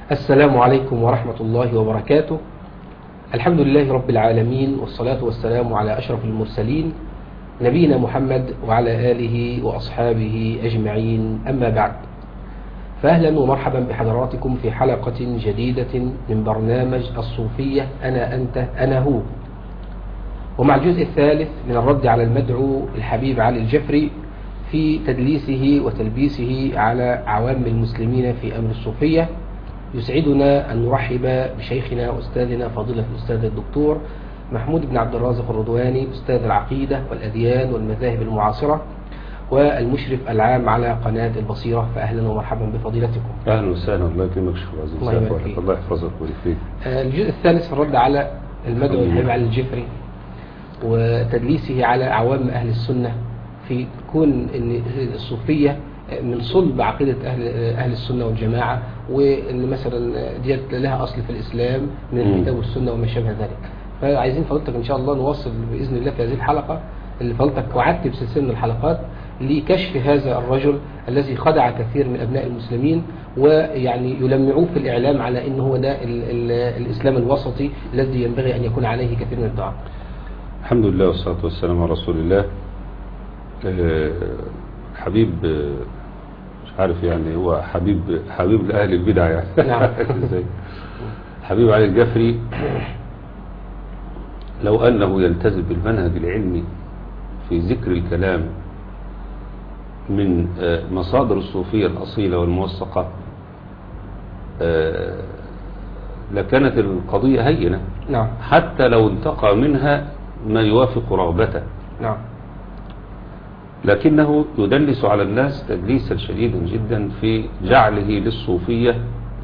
السلام عليكم ورحمة الله وبركاته الحمد لله رب العالمين والصلاة والسلام على أشرف المرسلين نبينا محمد وعلى آله وأصحابه أجمعين أما بعد فأهلا ومرحبا بحضراتكم في حلقة جديدة من برنامج الصوفية أنا أنت أنا هو ومع الجزء الثالث من الرد على المدعو الحبيب علي الجفري في تدليسه وتلبيسه على عوام المسلمين في أمر الصوفية يسعدنا أن نرحب بشيخنا وأستاذنا فضيلة الأستاذ الدكتور محمود بن عبد الرازق الرضواني أستاذ العقيدة والأديان والمذاهب المعاصرة والمشرف العام على قناة البصيرة فأهلا ومرحبا بفضيلتكم اهلا وسهلا الله يكرمك شيخ عزيز الله يبارك فيك. الله يحفظك ويبارك فيك آه، الجزء الثالث في الرد على المدعو أيوة. الحبيب علي الجفري وتدليسه على عوام أهل السنة في كون ان الصوفية من صلب عقيدة أهل, أهل السنة والجماعة وأن مثلا ديت لها أصل في الإسلام من مم. الكتاب والسنة وما شابه ذلك فعايزين فضلتك إن شاء الله نواصل بإذن الله في هذه الحلقة اللي فضلتك وعدت بسلسلة من الحلقات لكشف هذا الرجل الذي خدع كثير من أبناء المسلمين ويعني يلمعوه في الإعلام على أنه هو ده ال ال الإسلام الوسطي الذي ينبغي أن يكون عليه كثير من الدعاء الحمد لله والصلاة والسلام على رسول الله آه، حبيب آه، مش عارف يعني هو حبيب حبيب لأهل البدع يعني نعم. ازاي حبيب علي الجفري لو أنه يلتزم بالمنهج العلمي في ذكر الكلام من آه، مصادر الصوفية الأصيلة والموثقة آه، لكانت القضية هينة نعم حتى لو انتقى منها ما يوافق رغبته نعم لكنه يدلس على الناس تدليسا شديدا جدا في جعله للصوفية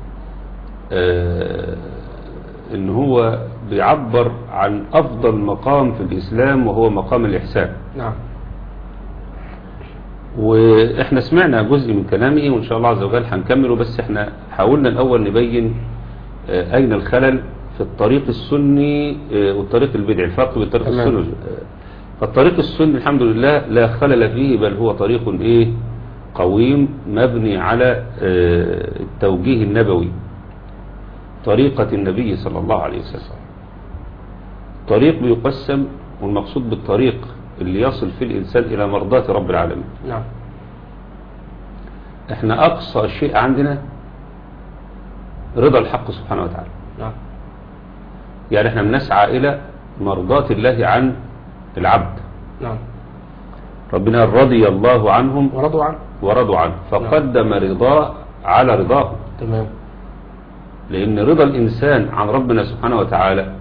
آه، ان هو بيعبر عن افضل مقام في الاسلام وهو مقام الاحسان نعم واحنا سمعنا جزء من كلامه وان شاء الله عز وجل هنكمله بس احنا حاولنا الاول نبين آه، اين الخلل في الطريق السني آه، والطريق البدعي الفرق بين الطريق تمام. السني والج- آه، فالطريق السني الحمد لله لا خلل فيه بل هو طريق ايه قويم مبني على آه، التوجيه النبوي طريقة النبي صلى الله عليه وسلم طريق بيقسم والمقصود بالطريق اللي يصل فيه الإنسان إلى مرضاة رب العالمين نعم احنا اقصى شيء عندنا رضا الحق سبحانه وتعالى نعم يعني احنا بنسعى الى مرضاة الله عن العبد نعم ربنا رضي الله عنهم ورضوا عنه ورضوا عنه فقدم رضاه على رضاه تمام لان رضا الانسان عن ربنا سبحانه وتعالى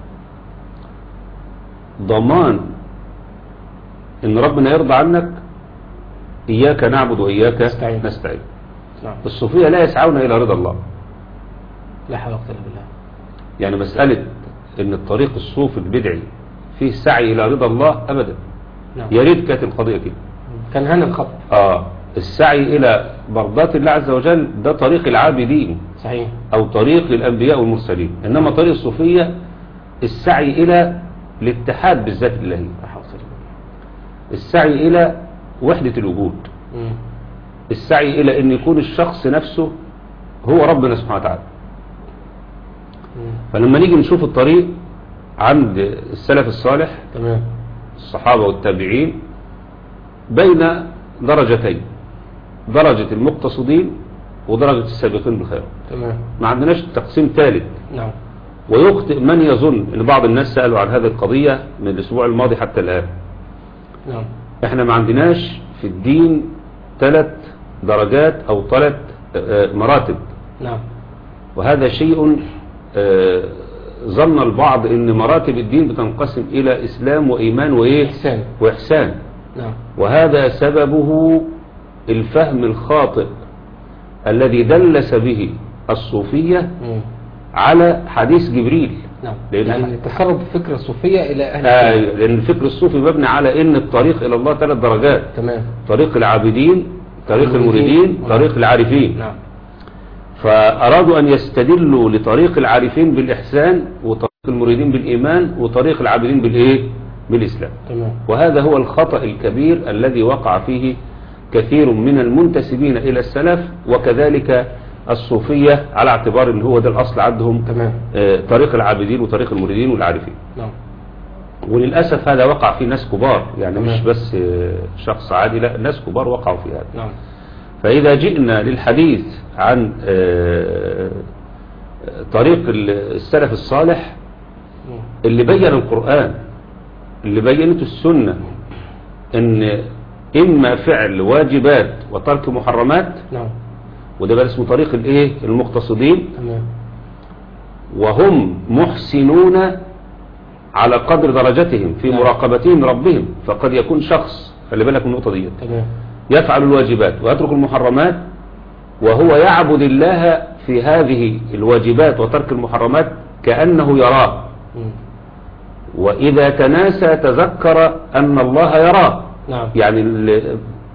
ضمان ان ربنا يرضى عنك اياك نعبد واياك نستعين. نستعين نعم الصوفية لا يسعون الى رضا الله لا حول ولا قوة إلا بالله يعني مسألة ان الطريق الصوفي البدعي فيه سعي الى رضا الله ابدا نعم يا ريت كانت القضية كده كان هنا الخط اه السعي الى مرضاة الله عز وجل ده طريق العابدين صحيح او طريق الانبياء والمرسلين انما طريق الصوفية السعي الى الاتحاد بالذات الالهية لا حول ولا قوة إلا بالله. السعي الى وحدة الوجود مم. السعي الى ان يكون الشخص نفسه هو ربنا سبحانه وتعالى مم. فلما نيجي نشوف الطريق عند السلف الصالح تمام الصحابة والتابعين بين درجتين درجة المقتصدين ودرجة السابقين بالخير تمام ما عندناش تقسيم ثالث نعم ويخطئ من يظن ان بعض الناس سألوا عن هذه القضية من الاسبوع الماضي حتى الآن نعم احنا ما عندناش في الدين ثلاث درجات او ثلاث آه، مراتب نعم وهذا شيء آه، ظن البعض ان مراتب الدين بتنقسم الى اسلام وايمان وايه إحسان واحسان نعم وهذا سببه الفهم الخاطئ الذي دلس به الصوفية مم. على حديث جبريل نعم لأن- يعني تسرب فكرة الصوفية إلى أهل آه، السنة. لأن الفكر الصوفي مبني على أن الطريق إلى الله ثلاث درجات تمام طريق العابدين طريق المريدين. المريدين طريق العارفين نعم فأرادوا أن يستدلوا لطريق العارفين بالإحسان وطريق المريدين بالإيمان وطريق العابدين بالإيه بالإسلام تمام وهذا هو الخطأ الكبير الذي وقع فيه كثير من المنتسبين إلى السلف وكذلك الصوفية على اعتبار ان هو ده الاصل عندهم تمام آه، طريق العابدين وطريق المريدين والعارفين نعم وللأسف هذا وقع فيه ناس كبار يعني تمام. مش بس آه، شخص عادي لا ناس كبار وقعوا في هذا نعم فإذا جئنا للحديث عن آه، طريق السلف الصالح مم. اللي بين القرآن اللي بينته السنة ان اما فعل واجبات وترك محرمات نعم وده بقى اسمه طريق الايه المقتصدين تمام وهم محسنون على قدر درجتهم في نعم. مراقبتهم ربهم فقد يكون شخص خلي بالك من النقطة دي تمام يفعل الواجبات ويترك المحرمات وهو يعبد الله في هذه الواجبات وترك المحرمات كأنه يراه مم. وإذا تناسى تذكر أن الله يراه نعم يعني ال-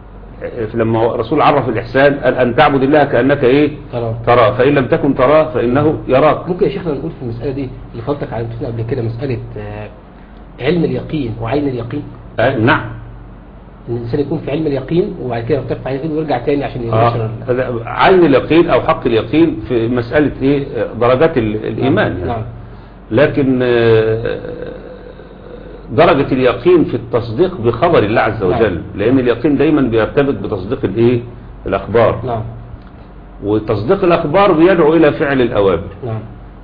لما الرسول عرف الإحسان قال أن تعبد الله كأنك إيه تمام تراه فإن لم تكن تراه فإنه يراك ممكن يا شيخنا نقول في المسألة دي اللي فضلتك علمتنا قبل كده مسألة آه، علم اليقين وعين اليقين آه نعم ان الانسان يكون في علم اليقين وبعد كده يرتفع عين اليقين ويرجع تاني عشان آه ينشر ال- هذا عين اليقين أو حق اليقين في مسألة إيه درجات ال- الإيمان يعني. نعم لكن آه، درجة اليقين في التصديق بخبر الله عز وجل نعم. لأن اليقين دايما بيرتبط بتصديق الإيه الأخبار نعم وتصديق الأخبار بيدعو إلى فعل الأوامر نعم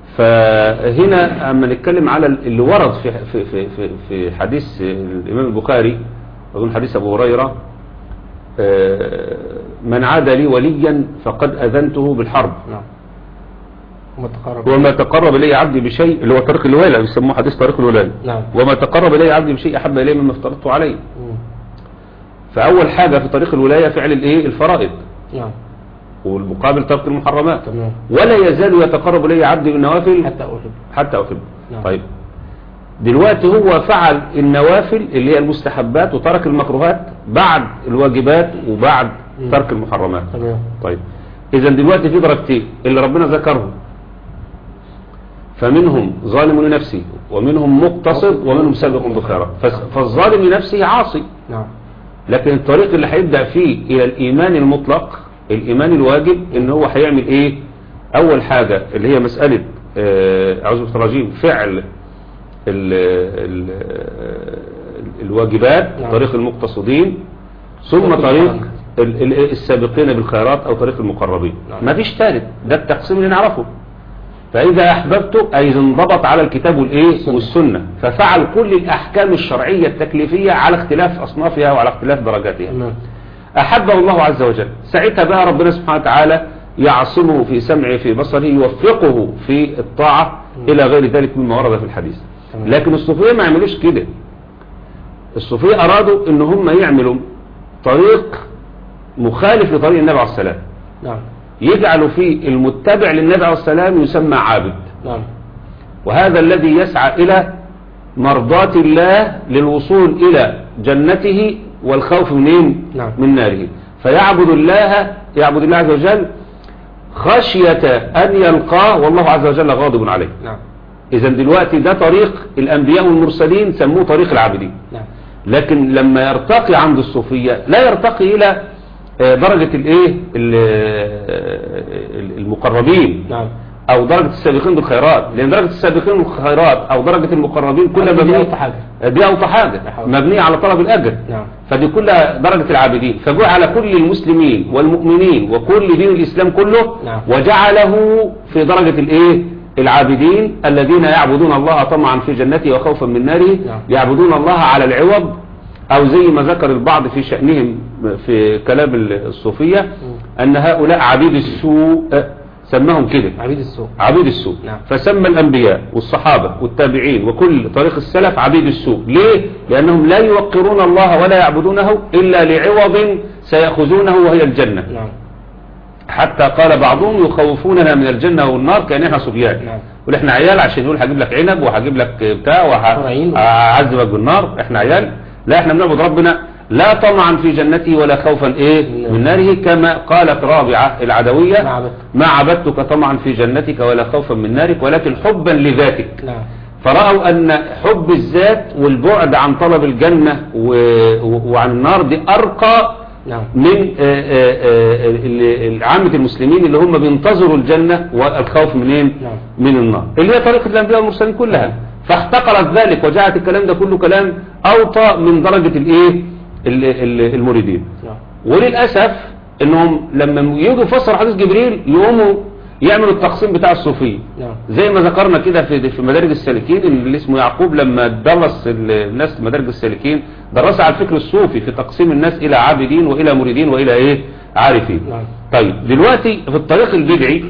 فهنا أما نتكلم على اللي ورد في في في في, في حديث الإمام البخاري أظن حديث أبو هريرة آه، من عاد لي وليا فقد أذنته بالحرب نعم وما تقرب وما تقرب إلي عبدي بشيء اللي هو طريق الولاية بيسموه حديث طريق الولاية نعم وما تقرب إلي عبدي بشيء أحب إلي مما افترضته عليه مم. فأول حاجة في طريق الولاية فعل الإيه الفرائض نعم والمقابل ترك المحرمات تمام ولا يزال يتقرب إلي عبدي بالنوافل حتى أحب حتى أحب نعم. طيب دلوقتي هو فعل النوافل اللي هي المستحبات وترك المكروهات بعد الواجبات وبعد مم. ترك المحرمات تمام طيب إذا دلوقتي في درجتين اللي ربنا ذكرهم فمنهم ظالم لنفسه ومنهم مقتصد ومنهم سابق بالخيرات فس- فالظالم لنفسه عاصي نعم لكن الطريق اللي هيبدأ فيه إلى الإيمان المطلق الإيمان الواجب إن هو هيعمل إيه أول حاجة اللي هي مسألة آه، أعوذ بالله من الرجيم فعل ال ال الواجبات نعم. طريق المقتصدين ثم طريق طريق المقربين. ال- ال- السابقين بالخيرات أو طريق المقربين نعم. ما فيش ثالث ده التقسيم اللي نعرفه فإذا أحببته أي إذا انضبط على الكتاب والإيه السنة. والسنة ففعل كل الأحكام الشرعية التكليفية على اختلاف أصنافها وعلى اختلاف درجاتها تمام أحبه الله عز وجل ساعتها بقى ربنا سبحانه وتعالى يعصمه في سمعه في بصره يوفقه في الطاعة إلى غير ذلك مما ورد في الحديث تمام. لكن الصوفية ما يعملوش كده الصوفية أرادوا إن هم يعملوا طريق مخالف لطريق النبي عليه السلام نعم يجعلوا فيه المتبع للنبي عليه السلام يسمى عابد نعم وهذا الذي يسعى إلى مرضاة الله للوصول إلى جنته والخوف منين نعم. من ناره فيعبد الله يعبد الله عز وجل خشية أن يلقاه والله عز وجل غاضب عليه نعم إذا دلوقتي ده طريق الأنبياء والمرسلين سموه طريق العابدين نعم لكن لما يرتقي عند الصوفية لا يرتقي إلى آه، درجة الإيه ال- آه، المقربين نعم او درجة السابقين بالخيرات لان درجة السابقين بالخيرات او درجة المقربين كلها دي مبنية أوطى حاجة. دي اوطى حاجة لا حول. مبنية على طلب الاجر نعم فدي كلها درجة العابدين فجعل كل المسلمين والمؤمنين وكل دين الاسلام كله نعم. وجعله في درجة الايه العابدين الذين يعبدون الله طمعا في جنته وخوفا من ناره نعم. يعبدون الله على العوض او زي ما ذكر البعض في شأنهم في كلام الصوفية ان هؤلاء عبيد السوء سماهم كده عبيد السوق عبيد السوء نعم. فسمى الأنبياء والصحابة والتابعين وكل طريق السلف عبيد السوء ليه؟ لأنهم لا يوقرون الله ولا يعبدونه إلا لعوض سيأخذونه وهي الجنة نعم حتى قال بعضهم يخوفوننا من الجنة والنار كأن احنا صبيان نعم. يقول احنا عيال عشان يقول هجيب لك عنب وهجيب لك بتاع فرعين. وهعذبك بالنار احنا عيال لا احنا بنعبد ربنا لا طمعا في جنته ولا خوفا ايه نعم. من ناره كما قالت رابعة العدوية ما عبدت. ما عبدتك طمعا في جنتك ولا خوفا من نارك ولكن حبا لذاتك نعم فرأوا أن حب الذات والبعد عن طلب الجنة و... و... وعن النار دي أرقى نعم من آه، آه، آه، ال- ال- عامة المسلمين اللي هم بينتظروا الجنة والخوف منين نعم. من النار اللي هي طريقة الأنبياء والمرسلين كلها نعم. فاحتقرت ذلك وجعلت الكلام ده كله كلام أوطى من درجة الإيه ال- ال- المريدين نعم وللأسف انهم لما يجوا يفسروا حديث جبريل يقوموا يعملوا التقسيم بتاع الصوفية نعم زي ما ذكرنا كده في في مدارج السالكين ان اللي اسمه يعقوب لما درس ال- الناس في مدارج السالكين درس على الفكر الصوفي في تقسيم الناس الى عابدين والى مريدين والى ايه عارفين نعم. طيب دلوقتي في الطريق البدعي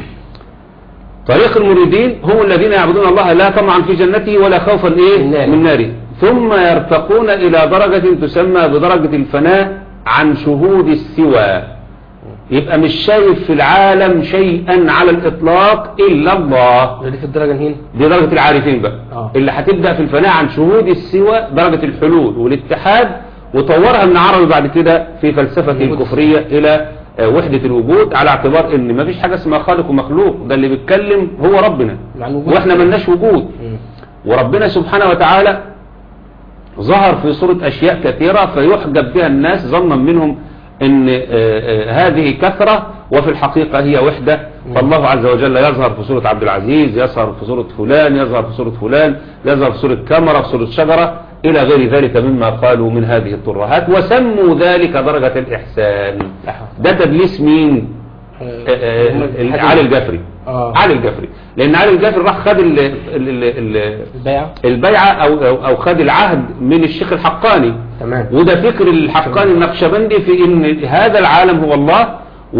طريق المريدين هم الذين يعبدون الله لا طمعا في جنته ولا خوفا ايه من ناره. من ناره ثم يرتقون الى درجة تسمى بدرجة الفناء عن شهود السوى يبقى مش شايف في العالم شيئا على الاطلاق الا الله ده دي في الدرجة الهين دي درجة العارفين بقى آه. اللي هتبدأ في الفناء عن شهود السوى درجة الحلول والاتحاد وطورها ابن عربي بعد كده في فلسفة الوجود. الكفرية الى آه، وحدة الوجود على اعتبار ان مفيش حاجة اسمها خالق ومخلوق ده اللي بيتكلم هو ربنا مع الوجود. واحنا ملناش وجود مم. وربنا سبحانه وتعالى ظهر في صورة أشياء كثيرة فيحجب بها الناس ظنا منهم أن آه، آه، هذه كثرة وفي الحقيقة هي وحدة فالله عز وجل يظهر في صورة عبد العزيز يظهر في صورة فلان يظهر في صورة فلان يظهر في صورة كاميرا في صورة شجرة إلى غير ذلك مما قالوا من هذه الترهات وسموا ذلك درجة الإحسان لحظة. ده تدليس مين آه، آه، آه، هم ال- الحديث. علي الجفري آه. علي الجفري لأن علي الجفري راح خد ال- ال- ال- ال- البيع البيعة أو, أو, أو خد العهد من الشيخ الحقاني تمام وده فكر الحقاني النقشبندي في ان هذا العالم هو الله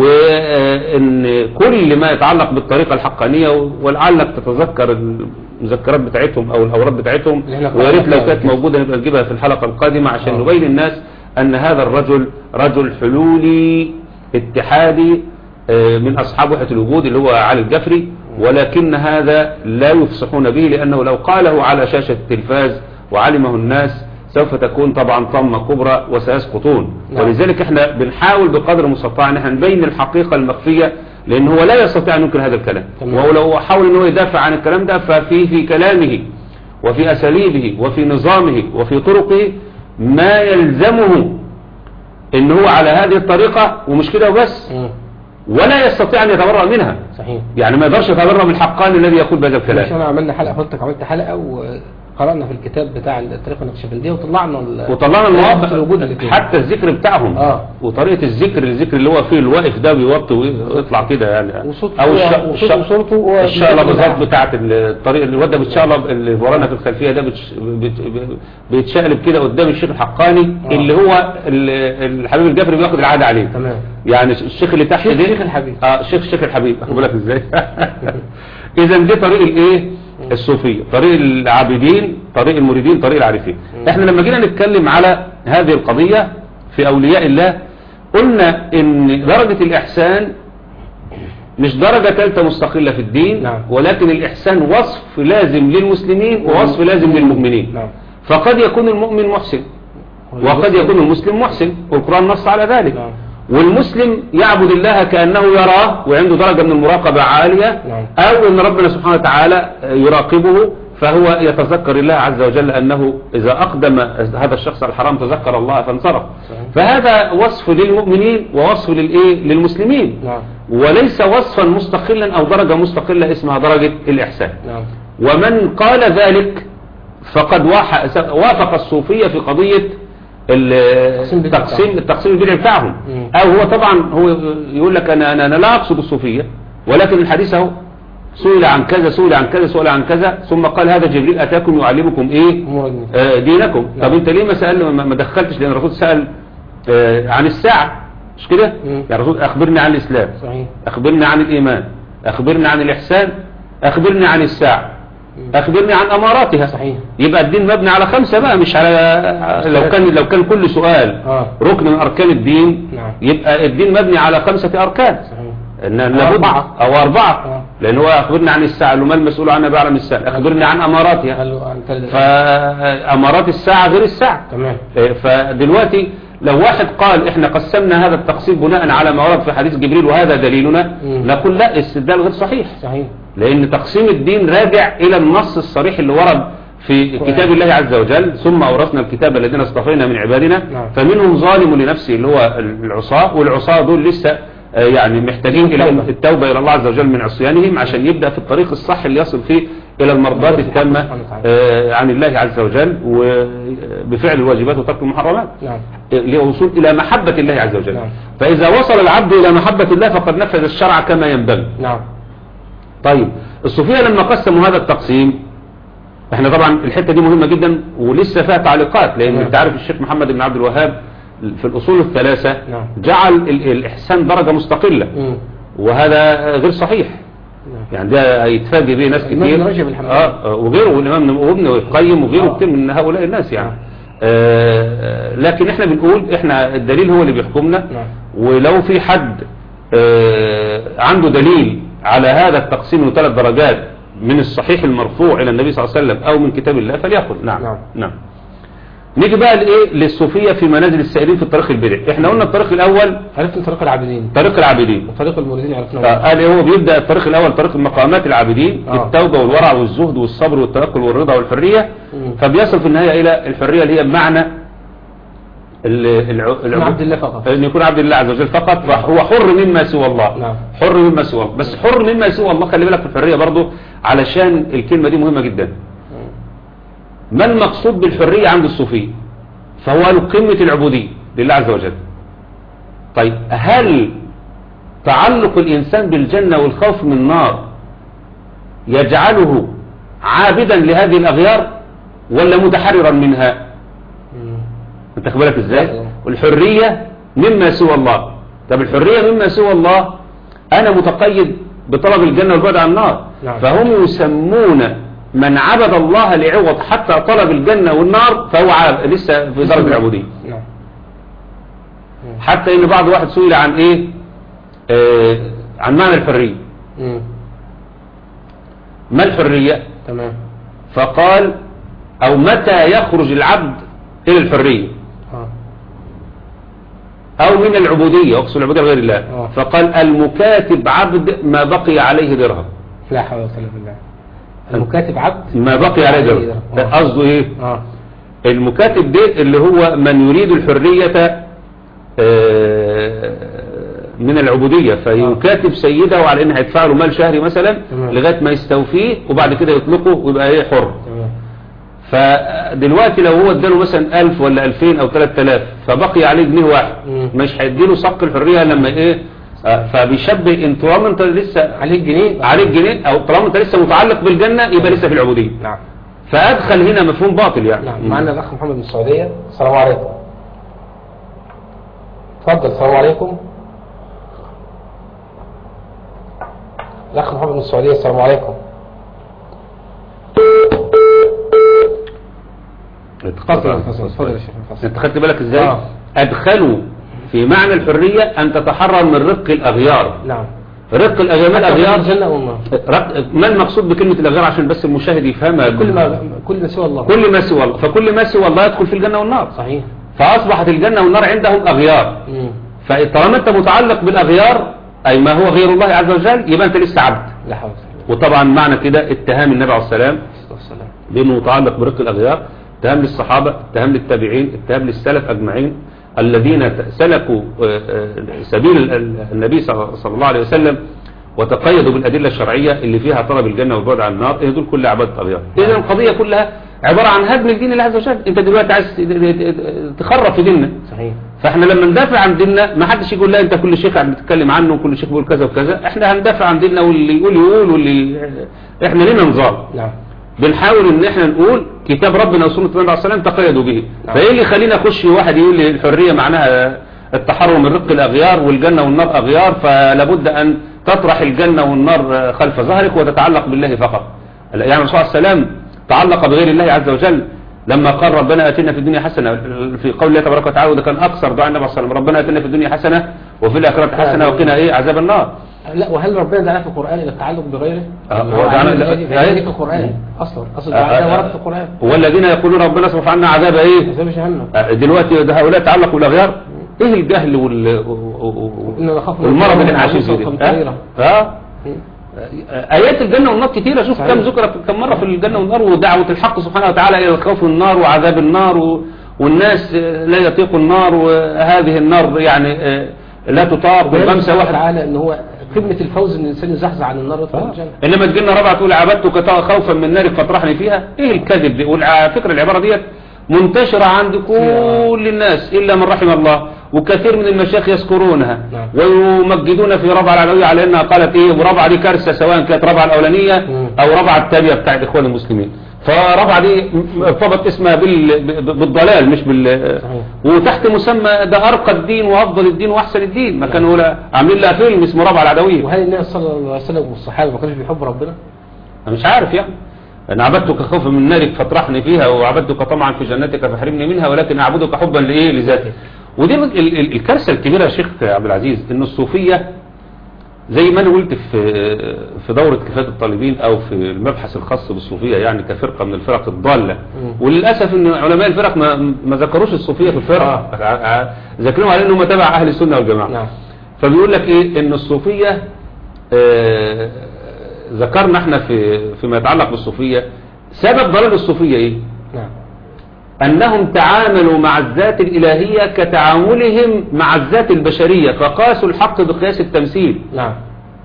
وان كل ما يتعلق بالطريقة الحقانية ولعلك تتذكر المذكرات بتاعتهم او الاوراد بتاعتهم اللي احنا ويا ريت لو قرأناها كانت كده. موجودة نبقى نجيبها في الحلقة القادمة عشان آه. نبين الناس ان هذا الرجل رجل حلولي اتحادي آه، من اصحاب وحدة الوجود اللي هو علي الجفري ولكن هذا لا يفصحون به لانه لو قاله على شاشة التلفاز وعلمه الناس سوف تكون طبعا طمة كبرى وسيسقطون نعم. ولذلك احنا بنحاول بقدر المستطاع ان احنا نبين الحقيقة المخفية لان هو لا يستطيع ان ينكر هذا الكلام تمام. وهو لو حاول ان هو يدافع عن الكلام ده ففي في كلامه وفي اساليبه وفي نظامه وفي طرقه ما يلزمه ان هو على هذه الطريقة ومش كده وبس مم. ولا يستطيع ان يتبرأ منها صحيح يعني ما يقدرش يتبرأ من الحقاني الذي يقول بهذا مش الكلام انا عملنا حلقة فضلتك عملت حلقة وقرأنا في الكتاب بتاع الطريقة النقشبندية وطلعنا ال- وطلعنا في الوجود المواقف الاثنين حتى الذكر بتاعهم آه. وطريقة الذكر الذكر اللي هو فيه الواقف ده بيوطي ويطلع كده يعني وصوت- او الش- وصوت- الش- وصورته هو الشقلة الذكر بالظبط بتاعه. بتاعت الطريق اللي وده بتشقلب اللي ورانا في الخلفية ده بتش- بت- بيتشقلب كده قدام الشيخ الحقاني آه. اللي هو ال- الحبيب الجفري بياخد العادة عليه تمام يعني الشيخ اللي تحت شيخ- ده شيخ الحبيب. اه شيخ شيخ الحبيب اخد بالك ازاي اذا دي طريق الايه الصوفيه طريق العابدين طريق المريدين طريق العارفين احنا لما جينا نتكلم على هذه القضيه في اولياء الله قلنا ان درجه الاحسان مش درجة ثالثة مستقلة في الدين نعم. ولكن الإحسان وصف لازم للمسلمين ووصف لازم للمؤمنين نعم فقد يكون المؤمن محسن وقد يكون المسلم محسن والقرآن نص على ذلك نعم. والمسلم يعبد الله كأنه يراه وعنده درجة من المراقبة عالية نعم. أو أن ربنا سبحانه وتعالى يراقبه فهو يتذكر الله عز وجل أنه إذا أقدم هذا الشخص على الحرام تذكر الله فانصرف صحيح. فهذا وصف للمؤمنين ووصف للإيه للمسلمين نعم وليس وصفا مستقلا أو درجة مستقلة اسمها درجة الإحسان نعم ومن قال ذلك فقد واح- وافق الصوفية في قضية ال- البدع التقسيم بتاعهم. التقسيم البدعي بتاعهم مم. او هو طبعا هو يقول لك انا انا, أنا لا اقصد الصوفية ولكن الحديث اهو سئل عن كذا سئل عن كذا سئل عن كذا ثم قال هذا جبريل اتاكم يعلمكم ايه أمور الدين. آه، دينكم نعم. طب انت ليه ما سأل ما ما دخلتش لان الرسول سأل آه، عن الساعة مش كده مم. يا رسول اخبرني عن الاسلام صحيح أخبرني عن الإيمان أخبرني عن الإحسان أخبرني عن الساعة أخبرني عن أماراتها صحيح يبقى الدين مبني على خمسة بقى مش على لو كان لو كان كل سؤال آه. ركن من أركان الدين نعم. يبقى الدين مبني على خمسة أركان صحيح إن أو لابد- أربعة. أو أربعة آه. لأن هو أخبرني عن الساعة اللي ما المسؤول عنها بيعلم الساعة أخبرني عن أماراتها قالوا عن ثلاثة فأمارات الساعة غير الساعة تمام إيه، فدلوقتي لو واحد قال احنا قسمنا هذا التقسيم بناء على ما ورد في حديث جبريل وهذا دليلنا مم. نقول لا استدلال غير صحيح صحيح لان تقسيم الدين راجع الى النص الصريح اللي ورد في كتاب الله عز وجل ثم أورثنا الكتاب الذين اصطفينا من عبادنا نعم. فمنهم ظالم لنفسه اللي هو العصاة والعصاة دول لسه آه، يعني محتاجين إلى التوبة. التوبة إلى الله عز وجل من عصيانهم عشان يبدأ في الطريق الصح اللي يصل فيه إلى المرضات مرضات التامة سبحانه وتعالى. آه، عن الله عز وجل وبفعل الواجبات وترك المحرمات نعم للوصول إلى محبة الله عز وجل نعم. فإذا وصل العبد إلى محبة الله فقد نفذ الشرع كما ينبغي نعم طيب الصوفية لما قسموا هذا التقسيم احنا طبعا الحتة دي مهمة جدا ولسه فيها تعليقات لأن نعم. انت عارف الشيخ محمد بن عبد الوهاب في الأصول الثلاثة نعم. جعل ال- الإحسان درجة مستقلة مم. وهذا غير صحيح نعم. يعني ده هيتفاجئ به ناس الإمام كتير ابن رجب الحنبلي. اه آه، وغيره والإمام وابن القيم وغيره آه. كتير من هؤلاء الناس يعني نعم. آه لكن احنا بنقول احنا الدليل هو اللي بيحكمنا نعم. ولو في حد آه عنده دليل على هذا التقسيم له ثلاث درجات من الصحيح المرفوع إلى النبي صلى الله عليه وسلم أو من كتاب الله فليقل نعم نعم. نعم نيجي بقى لإيه للصوفية في منازل السائلين في الطريق البدعي احنا قلنا الطريق الأول عرفنا طريق العابدين طريق العابدين وطريق المريدين عرفناه فقال إيه هو بيبدأ الطريق الأول طريق المقامات العابدين آه. التوبة والورع والزهد والصبر والتوكل والرضا والحرية مم. فبيصل في النهاية إلى الحرية اللي هي بمعنى ال- الع- اسم العبود. عبد الله فقط أن يكون عبد الله عز وجل فقط فهو حر مما سوى الله نعم. حر مما سوى الله بس حر مما سوى الله خلي بالك في الحرية برضو علشان الكلمة دي مهمة جدا مم. ما المقصود بالحرية عند الصوفي فهو قالوا قمة العبودية لله عز وجل طيب هل تعلق الإنسان بالجنة والخوف من النار يجعله عابدا لهذه الأغيار ولا متحررا منها مم. انت خد بالك ازاي أيوة. والحرية مما سوى الله طب الحرية مما سوى الله انا متقيد بطلب الجنة والبعد عن النار نعم. فهم يسمون من عبد الله لعوض حتى طلب الجنة والنار فهو عاب لسه في درجة العبودية نعم حتى ان بعض واحد سئل عن ايه آه عن معنى الحرية مم. ما الحرية تمام فقال او متى يخرج العبد الى الحرية اه أو من العبودية أقصد العبودية غير الله آه. فقال المكاتب عبد ما بقي عليه درهم لا حول ولا قوه الا بالله المكاتب عبد ما بقي عليه درهم آه. ده قصده إيه اه المكاتب ده اللي هو من يريد الحرية آه، من العبودية فيكاتب سيده على إنه هيدفع له مال شهري مثلا تمام. لغاية ما يستوفيه وبعد كده يطلقه ويبقى إيه حر تمام فدلوقتي لو هو اداله مثلا 1000 ولا 2000 او 3000 فبقي عليه جنيه واحد مم. مش هيديله صك الحريه لما ايه آه، فبيشبه ان طالما انت لسه عليك جنيه عليك جنيه او طالما انت لسه متعلق بالجنه يبقى لسه في العبوديه نعم فادخل هنا مفهوم باطل يعني نعم معنا الاخ محمد من السعوديه السلام عليكم اتفضل السلام عليكم الاخ محمد من السعوديه السلام عليكم اتفضل يا فندم، اتفضل يا شيخ فصل. انت خدت بالك ازاي آه. ادخلوا في معنى الحريه ان تتحرر من رق الاغيار نعم رق الاغيار ما الاغيار الاغيار الجنه والنار رق- ما المقصود بكلمه الاغيار عشان بس المشاهد يفهمها كل ما كل ما سوى الله كل ما سوى الله فكل ما سوى الله يدخل في الجنة والنار صحيح فأصبحت الجنة والنار عندهم أغيار مم. فطالما أنت متعلق بالأغيار أي ما هو غير الله عز وجل يبقى أنت لسه عبد لا حول ولا قوه وطبعا معنى كده اتهام النبي عليه السلام الا بالله بأنه متعلق برق الأغيار اتهام للصحابة اتهام للتابعين اتهام للسلف أجمعين الذين ت- سلكوا آه، آه، سبيل ال- ال- النبي صلى صلى الله عليه وسلم وتقيدوا بالأدلة الشرعية اللي فيها طلب الجنة والبعد عن النار إيه دول كل عبادة أغيار إذا القضية كلها عبارة عن هدم الدين الله عز وجل أنت دلوقتي عايز ت- ت- تخرب في ديننا صحيح فاحنا لما ندافع عن ديننا ما حدش يقول لا انت كل شيخ عم بتتكلم عنه وكل شيخ بيقول كذا وكذا احنا هندافع عن ديننا واللي يقول يقول واللي احنا لنا نظام نعم بنحاول ان احنا نقول كتاب ربنا وسنة النبي عليه الصلاة والسلام تقيدوا به نعم. فايه اللي يخلينا اخش واحد يقول لي الحرية معناها التحرر من رق الاغيار والجنة والنار اغيار فلابد ان تطرح الجنة والنار خلف ظهرك وتتعلق بالله فقط يعني الرسول صلى الله عليه وسلم تعلق بغير الله عز وجل لما قال ربنا اتنا في الدنيا حسنة في قول الله تبارك وتعالى وده كان اكثر دعاء النبي صلى الله عليه وسلم ربنا اتنا في الدنيا حسنة وفي الاخرة حسنة وقنا ايه عذاب النار لا وهل ربنا دعانا في القرآن إلى التعلق بغيره؟ آه، يعني هو هو دعانا- دعانا لا- في في القرآن أصلا أصلا آه، الدعاء ده آه، ورد في القرآن والذين يقولون ربنا اصرف عنا عذاب ايه عذاب جهنم دلوقتي ده هؤلاء تعلقوا بالاغيار ايه الجهل وال و- و- و- إننا نخاف من والمرض اللي احنا الله عايشين فيه وسوء ده قريرة. ها؟ ها آيات الجنة والنار كتيرة شوف صحيح. كم ذكرت كم مرة في الجنة والنار ودعوة الحق سبحانه وتعالى إلى الخوف من النار وعذاب النار و... والناس آه، لا يطيق النار وهذه النار يعني آه، لا تطاق بخمسة واحد تعالى ان هو قمة الفوز ان الانسان يزحزح عن النار ويدخل الجنة انما تجينا رابعه تقول عبدتك خوفا من نارك فاطرحني فيها ايه الكذب دي وعلى فكره العباره ديت منتشره عند كل الناس الا من رحم الله وكثير من المشايخ يذكرونها نعم. ويمجدون في ربعه العلويه على انها قالت ايه وربعه دي كارثه سواء كانت ربعه الاولانيه مم. او ربعه التاليه بتاعت اخوان المسلمين فربعه دي ارتبط اسمها بال... ب- بالضلال مش بال صحيح. وتحت مسمى ده ارقى الدين وافضل الدين واحسن الدين ما كانوا لا- عاملين لها فيلم اسمه ربعه العدويه وهل النبي صلى الله عليه وسلم والصحابة ما كانوش بيحبوا ربنا؟ أنا مش عارف يعني أنا عبدتك خوفا من نارك فاطرحني فيها وعبدتك طمعا في جنتك فحرمني منها ولكن أعبدك حبا لإيه لذاتي ودي ال- ال- الكارثة الكبيرة يا شيخ عبد العزيز إن الصوفية زي ما أنا قلت في في دورة كفاية الطالبين أو في المبحث الخاص بالصوفية يعني كفرقة من الفرق الضالة مم. وللأسف إن علماء الفرق ما ما ذكروش الصوفية في الفرق ذكرهم على إنهم تبع أهل السنة والجماعة نعم فبيقول لك ايه ان الصوفية آه، ذكرنا احنا في فيما يتعلق بالصوفية سبب ضلال الصوفية ايه نعم انهم تعاملوا مع الذات الالهية كتعاملهم مع الذات البشرية فقاسوا الحق بقياس التمثيل نعم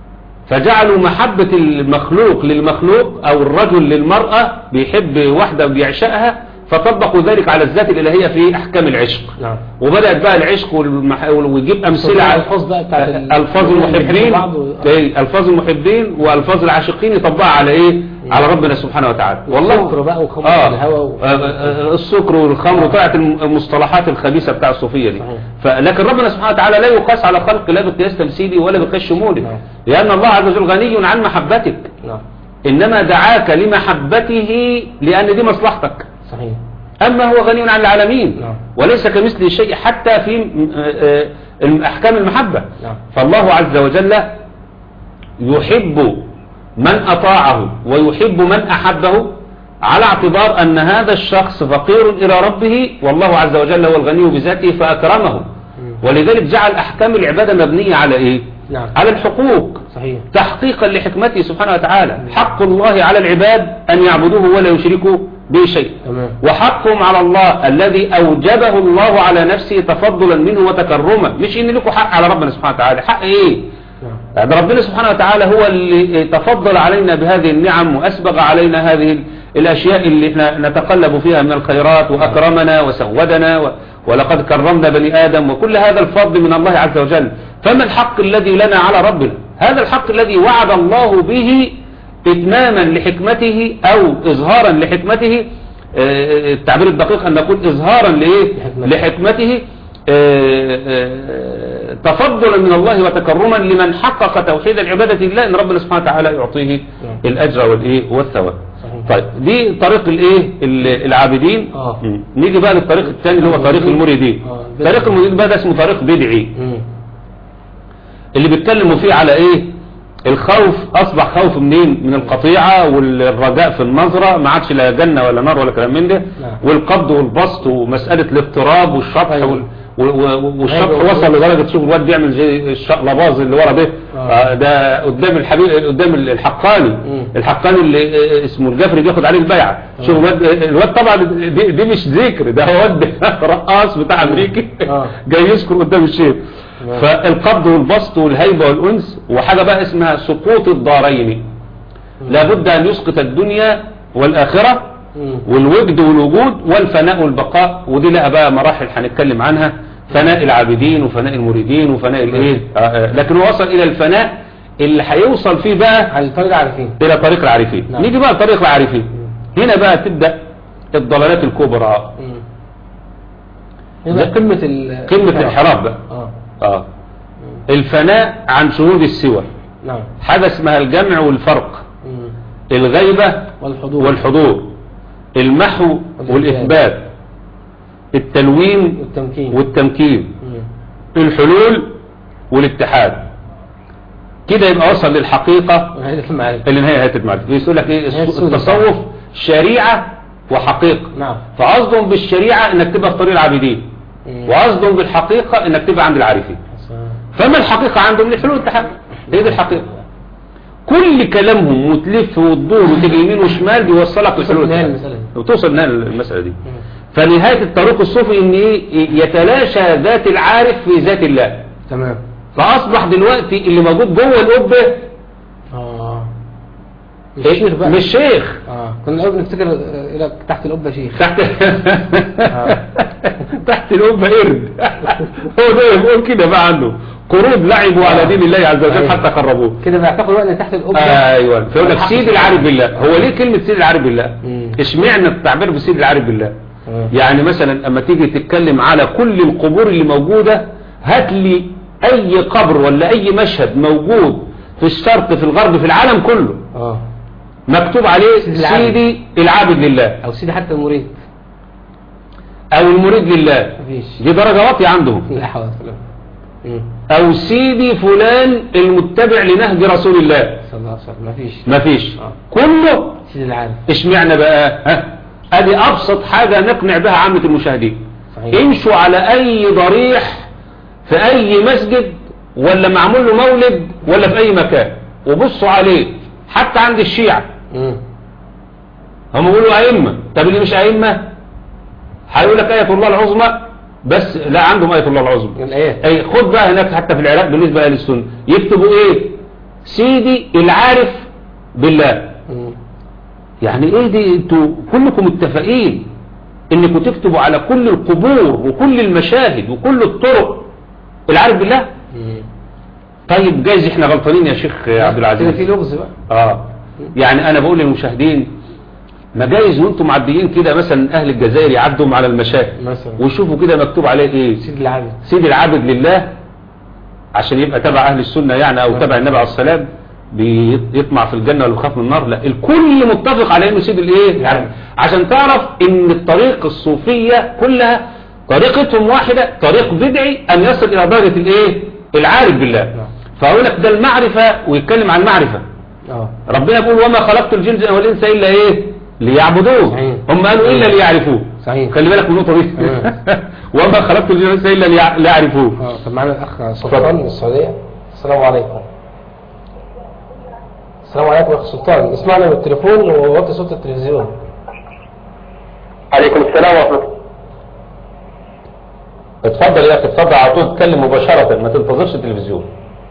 فجعلوا محبة المخلوق للمخلوق او الرجل للمرأة بيحب واحدة بيعشقها فطبقوا ذلك على الذات الالهية في احكام العشق نعم وبدأت بقى العشق والمح... ويجيب أمثلة طبعا على الألفاظ بقى بتاعت ال- ألفاظ اللي المحبين بيحبوا بعض و- إيه، ألفاظ المحبين وألفاظ العاشقين يطبقها على إيه على ربنا سبحانه وتعالى السكر بقى وخمر آه الهوى و- آه، آه، السكر والخمر وطلعت الم- المصطلحات الخبيثة بتاع الصوفية دي صحيح. فلكن ربنا سبحانه وتعالى لا يقاس على خلق لا بقياس تمثيلي ولا بقياس شمولي نعم. لأن الله عز وجل غني عن محبتك نعم إنما دعاك لمحبته لأن دي مصلحتك صحيح أما هو غني عن العالمين نعم. وليس كمثله شيء حتى في م- آه، آه، أحكام المحبة نعم. فالله عز وجل يحب من أطاعه ويحب من أحبه على اعتبار أن هذا الشخص فقير إلى ربه والله عز وجل هو الغني بذاته فأكرمه ولذلك جعل أحكام العبادة مبنية على إيه؟ نعم على الحقوق صحيح تحقيقا لحكمته سبحانه وتعالى حق الله على العباد أن يعبدوه ولا يشركوا به شيء تمام وحقهم على الله الذي أوجبه الله على نفسه تفضلا منه وتكرما مش إن لكم حق على ربنا سبحانه وتعالى حق إيه نعم ده ربنا سبحانه وتعالى هو اللي تفضل علينا بهذه النعم وأسبغ علينا هذه الأشياء اللي احنا نتقلب فيها من الخيرات وأكرمنا وسودنا و- ولقد كرمنا بني آدم وكل هذا الفضل من الله عز وجل فما الحق الذي لنا على ربنا هذا الحق الذي وعد الله به إتماما لحكمته أو إظهارا لحكمته آه، التعبير الدقيق أن نقول إظهارا لإيه؟ لحكمته. لحكمته آه، آه، تفضلا من الله وتكرما لمن حقق توحيد العبادة لله ان ربنا سبحانه وتعالى يعطيه نعم. الاجر والايه والثواب صحيح. طيب دي طريق الايه ال- العابدين آه. مم. نيجي بقى للطريق الثاني اللي هو طريق المريدين آه، بدعي. طريق المريدين بقى ده اسمه طريق بدعي مم. اللي بيتكلموا فيه على ايه الخوف اصبح خوف منين من القطيعة والرجاء في النظرة ما عادش لا جنة ولا نار ولا كلام من ده نعم. والقبض والبسط ومسألة الاضطراب والشطح أيوة. وال... و- و- والشطح أيوة. وصل لدرجة تشوف الواد بيعمل زي الشقلباز اللي ورا ده آه. آه، ده قدام الحبيب قدام الحقاني مم. الحقاني اللي آه، اسمه الجفري بياخد عليه البيعة شوف الواد الواد طبعا دي, دي مش ذكر ده هو واد رقاص بتاع امريكي آه. جاي يذكر قدام الشيخ تمام. فالقبض والبسط والهيبة والأنس وحاجة بقى اسمها سقوط الدارين لابد أن يسقط الدنيا والآخرة مم. والوجد والوجود والفناء والبقاء ودي لها بقى مراحل هنتكلم عنها فناء العابدين وفناء المريدين وفناء الايه آه، آه، لكن هو وصل الى الفناء اللي هيوصل فيه بقى على الطريق عارفين الى طريق العارفين نعم. نيجي بقى لطريق العارفين هنا بقى تبدأ الضلالات الكبرى مم. هنا قمة ال قمة الانحراف بقى اه اه الفناء عن شهود السوى نعم حاجة اسمها الجمع والفرق مم. الغيبة والحضور والحضور المحو والإثبات التلوين والتمكين والتمكين مم. الحلول والاتحاد كده يبقى وصل للحقيقة وهذه المعرفة اللي هي نهاية المعرفة يقول لك ايه نهاية السودة. التصوف شريعة وحقيقة نعم فقصدهم بالشريعة انك تبقى في طريق العابدين مم. وقصدهم بالحقيقة انك تبقى عند العارفين حسن. فما الحقيقة عندهم الحلول والاتحاد هي دي الحقيقة كل كلامهم وتلف وتدور وتيجي يمين وشمال بيوصلك توصل لحلول لنهاية الكلام. المسألة دي. وتوصل لنهاية المسألة دي مم. فنهاية الطريق الصوفي ان ايه يتلاشى ذات العارف في ذات الله تمام فاصبح دلوقتي اللي موجود جوه القبه اه مش شيخ بقى مش شيخ اه كنا الاول بنفتكر آه، لك تحت القبه شيخ تحت آه. تحت القبه قرد هو ده بيقول كده بقى عنه قرود لعبوا على دين الله عز وجل أيوة. حتى قربوه كده بيعتقد بقى ان تحت القبه ايوه فيقول لك الحق سيد سبحانه. العارف بالله هو ليه كلمه سيد العارف بالله مم. اشمعنى التعبير بسيد العارف بالله آه. يعني مثلا اما تيجي تتكلم على كل القبور اللي موجودة هات لي اي قبر ولا اي مشهد موجود في الشرق في الغرب في العالم كله اه مكتوب عليه سيدي العابد. سيدي العابد لله او سيدي حتى المريد او المريد لله مفيش دي درجة واطية عندهم لا حول ولا قوه مم. او سيدي فلان المتبع لنهج رسول الله صلى الله عليه وسلم مفيش مفيش آه. كله سيدي العالم اشمعنى بقى ها ادي ابسط حاجة نقنع بها عامة المشاهدين صحيح امشوا على اي ضريح في اي مسجد ولا معمول له مولد ولا في اي مكان وبصوا عليه حتى عند الشيعة مم. هم بيقولوا ائمة طب اللي مش ائمة هيقول لك آية الله العظمى بس لا عندهم آية الله العظمى الايات اي خد بقى هناك حتى في العراق بالنسبة لأهل السنة يكتبوا ايه سيدي العارف بالله مم. يعني ايه دي انتوا كلكم متفقين انكم تكتبوا على كل القبور وكل المشاهد وكل الطرق العارف بالله مم. طيب جايز احنا غلطانين يا شيخ عبد كده في العزيز لغز بقى اه يعني انا بقول للمشاهدين ما جايز وانتم معديين كده مثلا اهل الجزائر يعدوا على المشاهد مثلا ويشوفوا كده مكتوب عليه ايه سيدي العابد سيد العابد لله عشان يبقى تبع اهل السنة يعني او تبع النبي عليه السلام بيطمع في الجنة ولا بيخاف من النار لا الكل متفق على انه سيد الايه يعني عشان تعرف ان الطريق الصوفية كلها طريقتهم واحدة طريق بدعي ان يصل الى درجة الايه العارف بالله نعم. فاقول لك ده المعرفة ويتكلم عن معرفة اه ربنا بيقول وما خلقت الجن والانس الا ايه ليعبدوه صحيح. هم قالوا الا ليعرفوه صحيح خلي بالك من النقطة دي تمام. وما خلقت الجن والانس الا ليع- ليعرفوه اه طب معانا الاخ سلطان من السعوديه السلام عليكم السلام عليكم يا اخ سلطان اسمعنا من التليفون ووطي صوت التلفزيون عليكم السلام ورحمة الله اتفضل يا اخي اتفضل على طول اتكلم مباشرة ما تنتظرش التلفزيون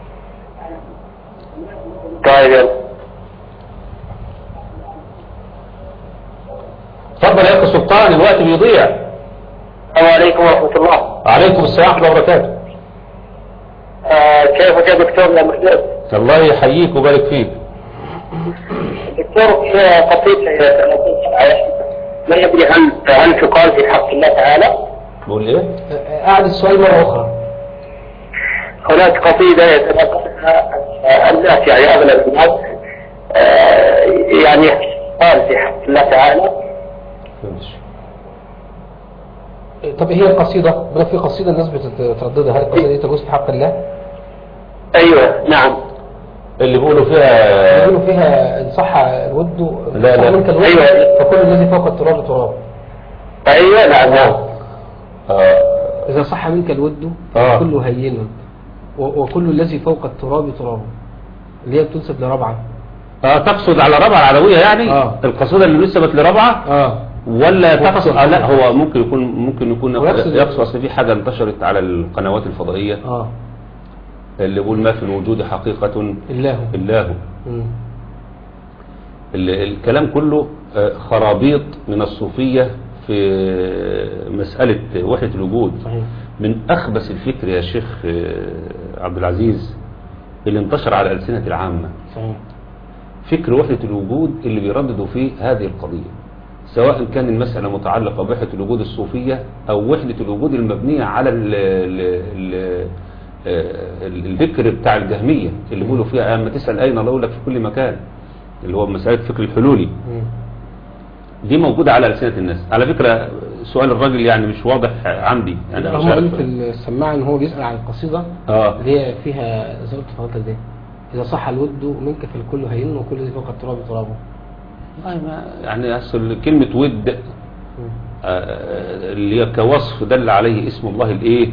طيب يلا. اتفضل يا اخي سلطان الوقت بيضيع السلام عليكم ورحمة الله عليكم السلام ورحمة الله وبركاته آه كيفك يا دكتور يا محمد الله يحييك ويبارك فيك دكتور في قضية ما يدري هل هل تقال في حق الله تعالى بقول ايه آه، اعد السؤال مره اخرى هناك قصيدة يتناقضها الناس يعني أغلب الناس آه يعني قال في حق الله تعالى طب ايه هي القصيده بقى في قصيده الناس بتترددها هل القصيده دي تجوز في حق الله أيوه نعم اللي بيقولوا فيها يقولوا فيها ان صح الود لا، إن صح لا. منك الود أيوة. فكل الذي فوق التراب تراب أيوه نعم نعم آه اذا صح منك الود آه. كله هين و- وكل الذي فوق التراب تراب اللي هي بتنسب لرابعه اه تقصد على ربعة العدوية يعني آه. القصيدة اللي نسبت لربعة اه ولا تقصد آه لا هو ممكن يكون ممكن يكون ويقصد- يقصد اصل في حاجة انتشرت على القنوات الفضائية اه اللي بيقول ما في الوجود حقيقة الله إلا هو مم. ال- الكلام كله آه، خرابيط من الصوفية في مسألة وحدة الوجود صحيح من أخبث الفكر يا شيخ آه، عبد العزيز اللي انتشر على ألسنة العامة صحيح فكر وحدة الوجود اللي بيرددوا فيه هذه القضية سواء كان المسألة متعلقة بوحدة الوجود الصوفية أو وحدة الوجود المبنية على ال ال ال آه، الفكر بتاع الجهمية اللي بيقولوا فيها أما تسأل أين الله يقول لك في كل مكان اللي هو مسألة فكر الحلولي مم. دي موجودة على ألسنة الناس على فكرة سؤال الراجل يعني مش واضح عندي يعني أنا مش هم قالوا عارف في السماعه ان هو بيسال عن القصيده اه اللي هي فيها زي ما قلت لحضرتك دي اذا صح الود منك فالكل هين وكل الذي فوق التراب ترابه والله ما يعني أصل كلمة ود مم. آه، اللي هي كوصف دل عليه اسم الله الايه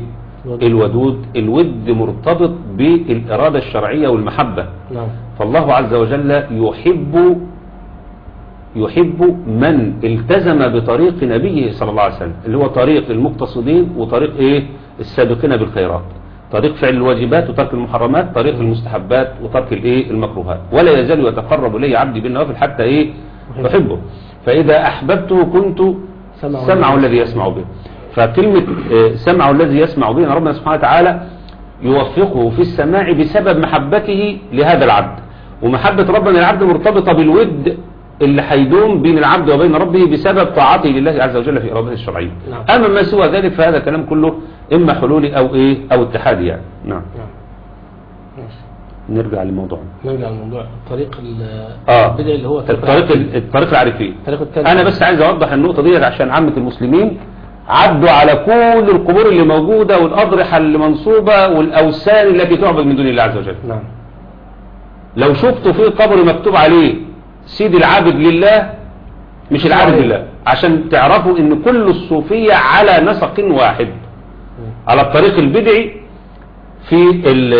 الودود. الودود الود مرتبط بالإرادة الشرعية والمحبة نعم فالله عز وجل يحب يحب من التزم بطريق نبيه صلى الله عليه وسلم اللي هو طريق المقتصدين وطريق ايه السابقين بالخيرات طريق فعل الواجبات وترك المحرمات طريق المستحبات وترك الايه المكروهات ولا يزال يتقرب الي عبدي بالنوافل حتى ايه يحبه فاذا احببته كنت سمعه سمعه الذي يسمع به فكلمة آه، سمعه الذي يسمع به أن ربنا سبحانه وتعالى يوفقه في السماع بسبب محبته لهذا العبد ومحبة ربنا للعبد مرتبطة بالود اللي هيدوم بين العبد وبين ربه بسبب طاعته لله عز وجل في إرادته الشرعية نعم. أما ما سوى ذلك فهذا كلام كله إما حلولي أو إيه أو اتحادي يعني نعم نعم ماشي. نرجع لموضوعنا نرجع للموضوع الطريق ال- آه البدع اللي هو الطريق الطريق العارفين الطريق التالي انا بس عايز اوضح النقطة دي عشان عامة المسلمين عدوا على كل القبور اللي موجودة والاضرحة اللي منصوبة والاوثان التي تعبد من دون الله عز وجل نعم لو شفتوا في قبر مكتوب عليه سيد العابد لله مش العابد صحيح. لله عشان تعرفوا ان كل الصوفية على نسق واحد مم. على الطريق البدعي في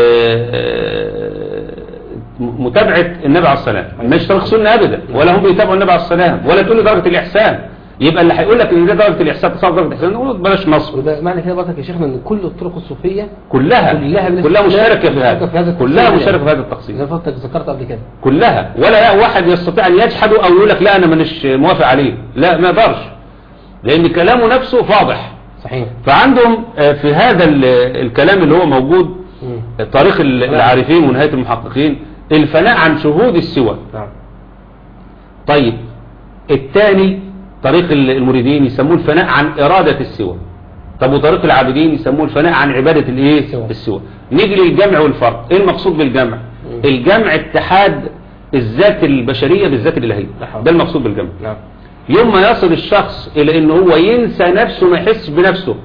ال- متابعة النبي عليه السلام مش طريق سنة أبدا ولا هم بيتابعوا النبي عليه السلام ولا تقول لي درجة الإحسان يبقى اللي هيقول لك ان ده درجة الإحسان تصور درجة الإحسان نقول بلاش نصر وده معنى كده برضك يا شيخنا ان كل الطرق الصوفيه كلها كلها بلا كلها استثناء مشتركة في مشتركة في هذا هذا التقسيم كلها يعني. مشتركة في هذا التقسيم زي ما حضرتك ذكرت قبل كده كلها ولا واحد يستطيع أن يجحد أو يقول لك لا أنا مانيش موافق عليه لا ما يقدرش لأن كلامه نفسه فاضح صحيح فعندهم آه، في هذا ال- الكلام اللي هو موجود مم. طريق ال- العارفين ونهاية المحققين الفناء عن شهود السوى نعم طيب الثاني طريق ال- المريدين يسموه الفناء عن إرادة السوى طب وطريق العابدين يسموه الفناء عن عبادة الايه السوى. السوى نيجي للجمع والفرق ايه المقصود بالجمع مم. الجمع اتحاد الذات البشرية بالذات الإلهية لا حول. ده المقصود بالجمع نعم يوم ما يصل الشخص الى ان هو ينسى نفسه ما يحسش بنفسه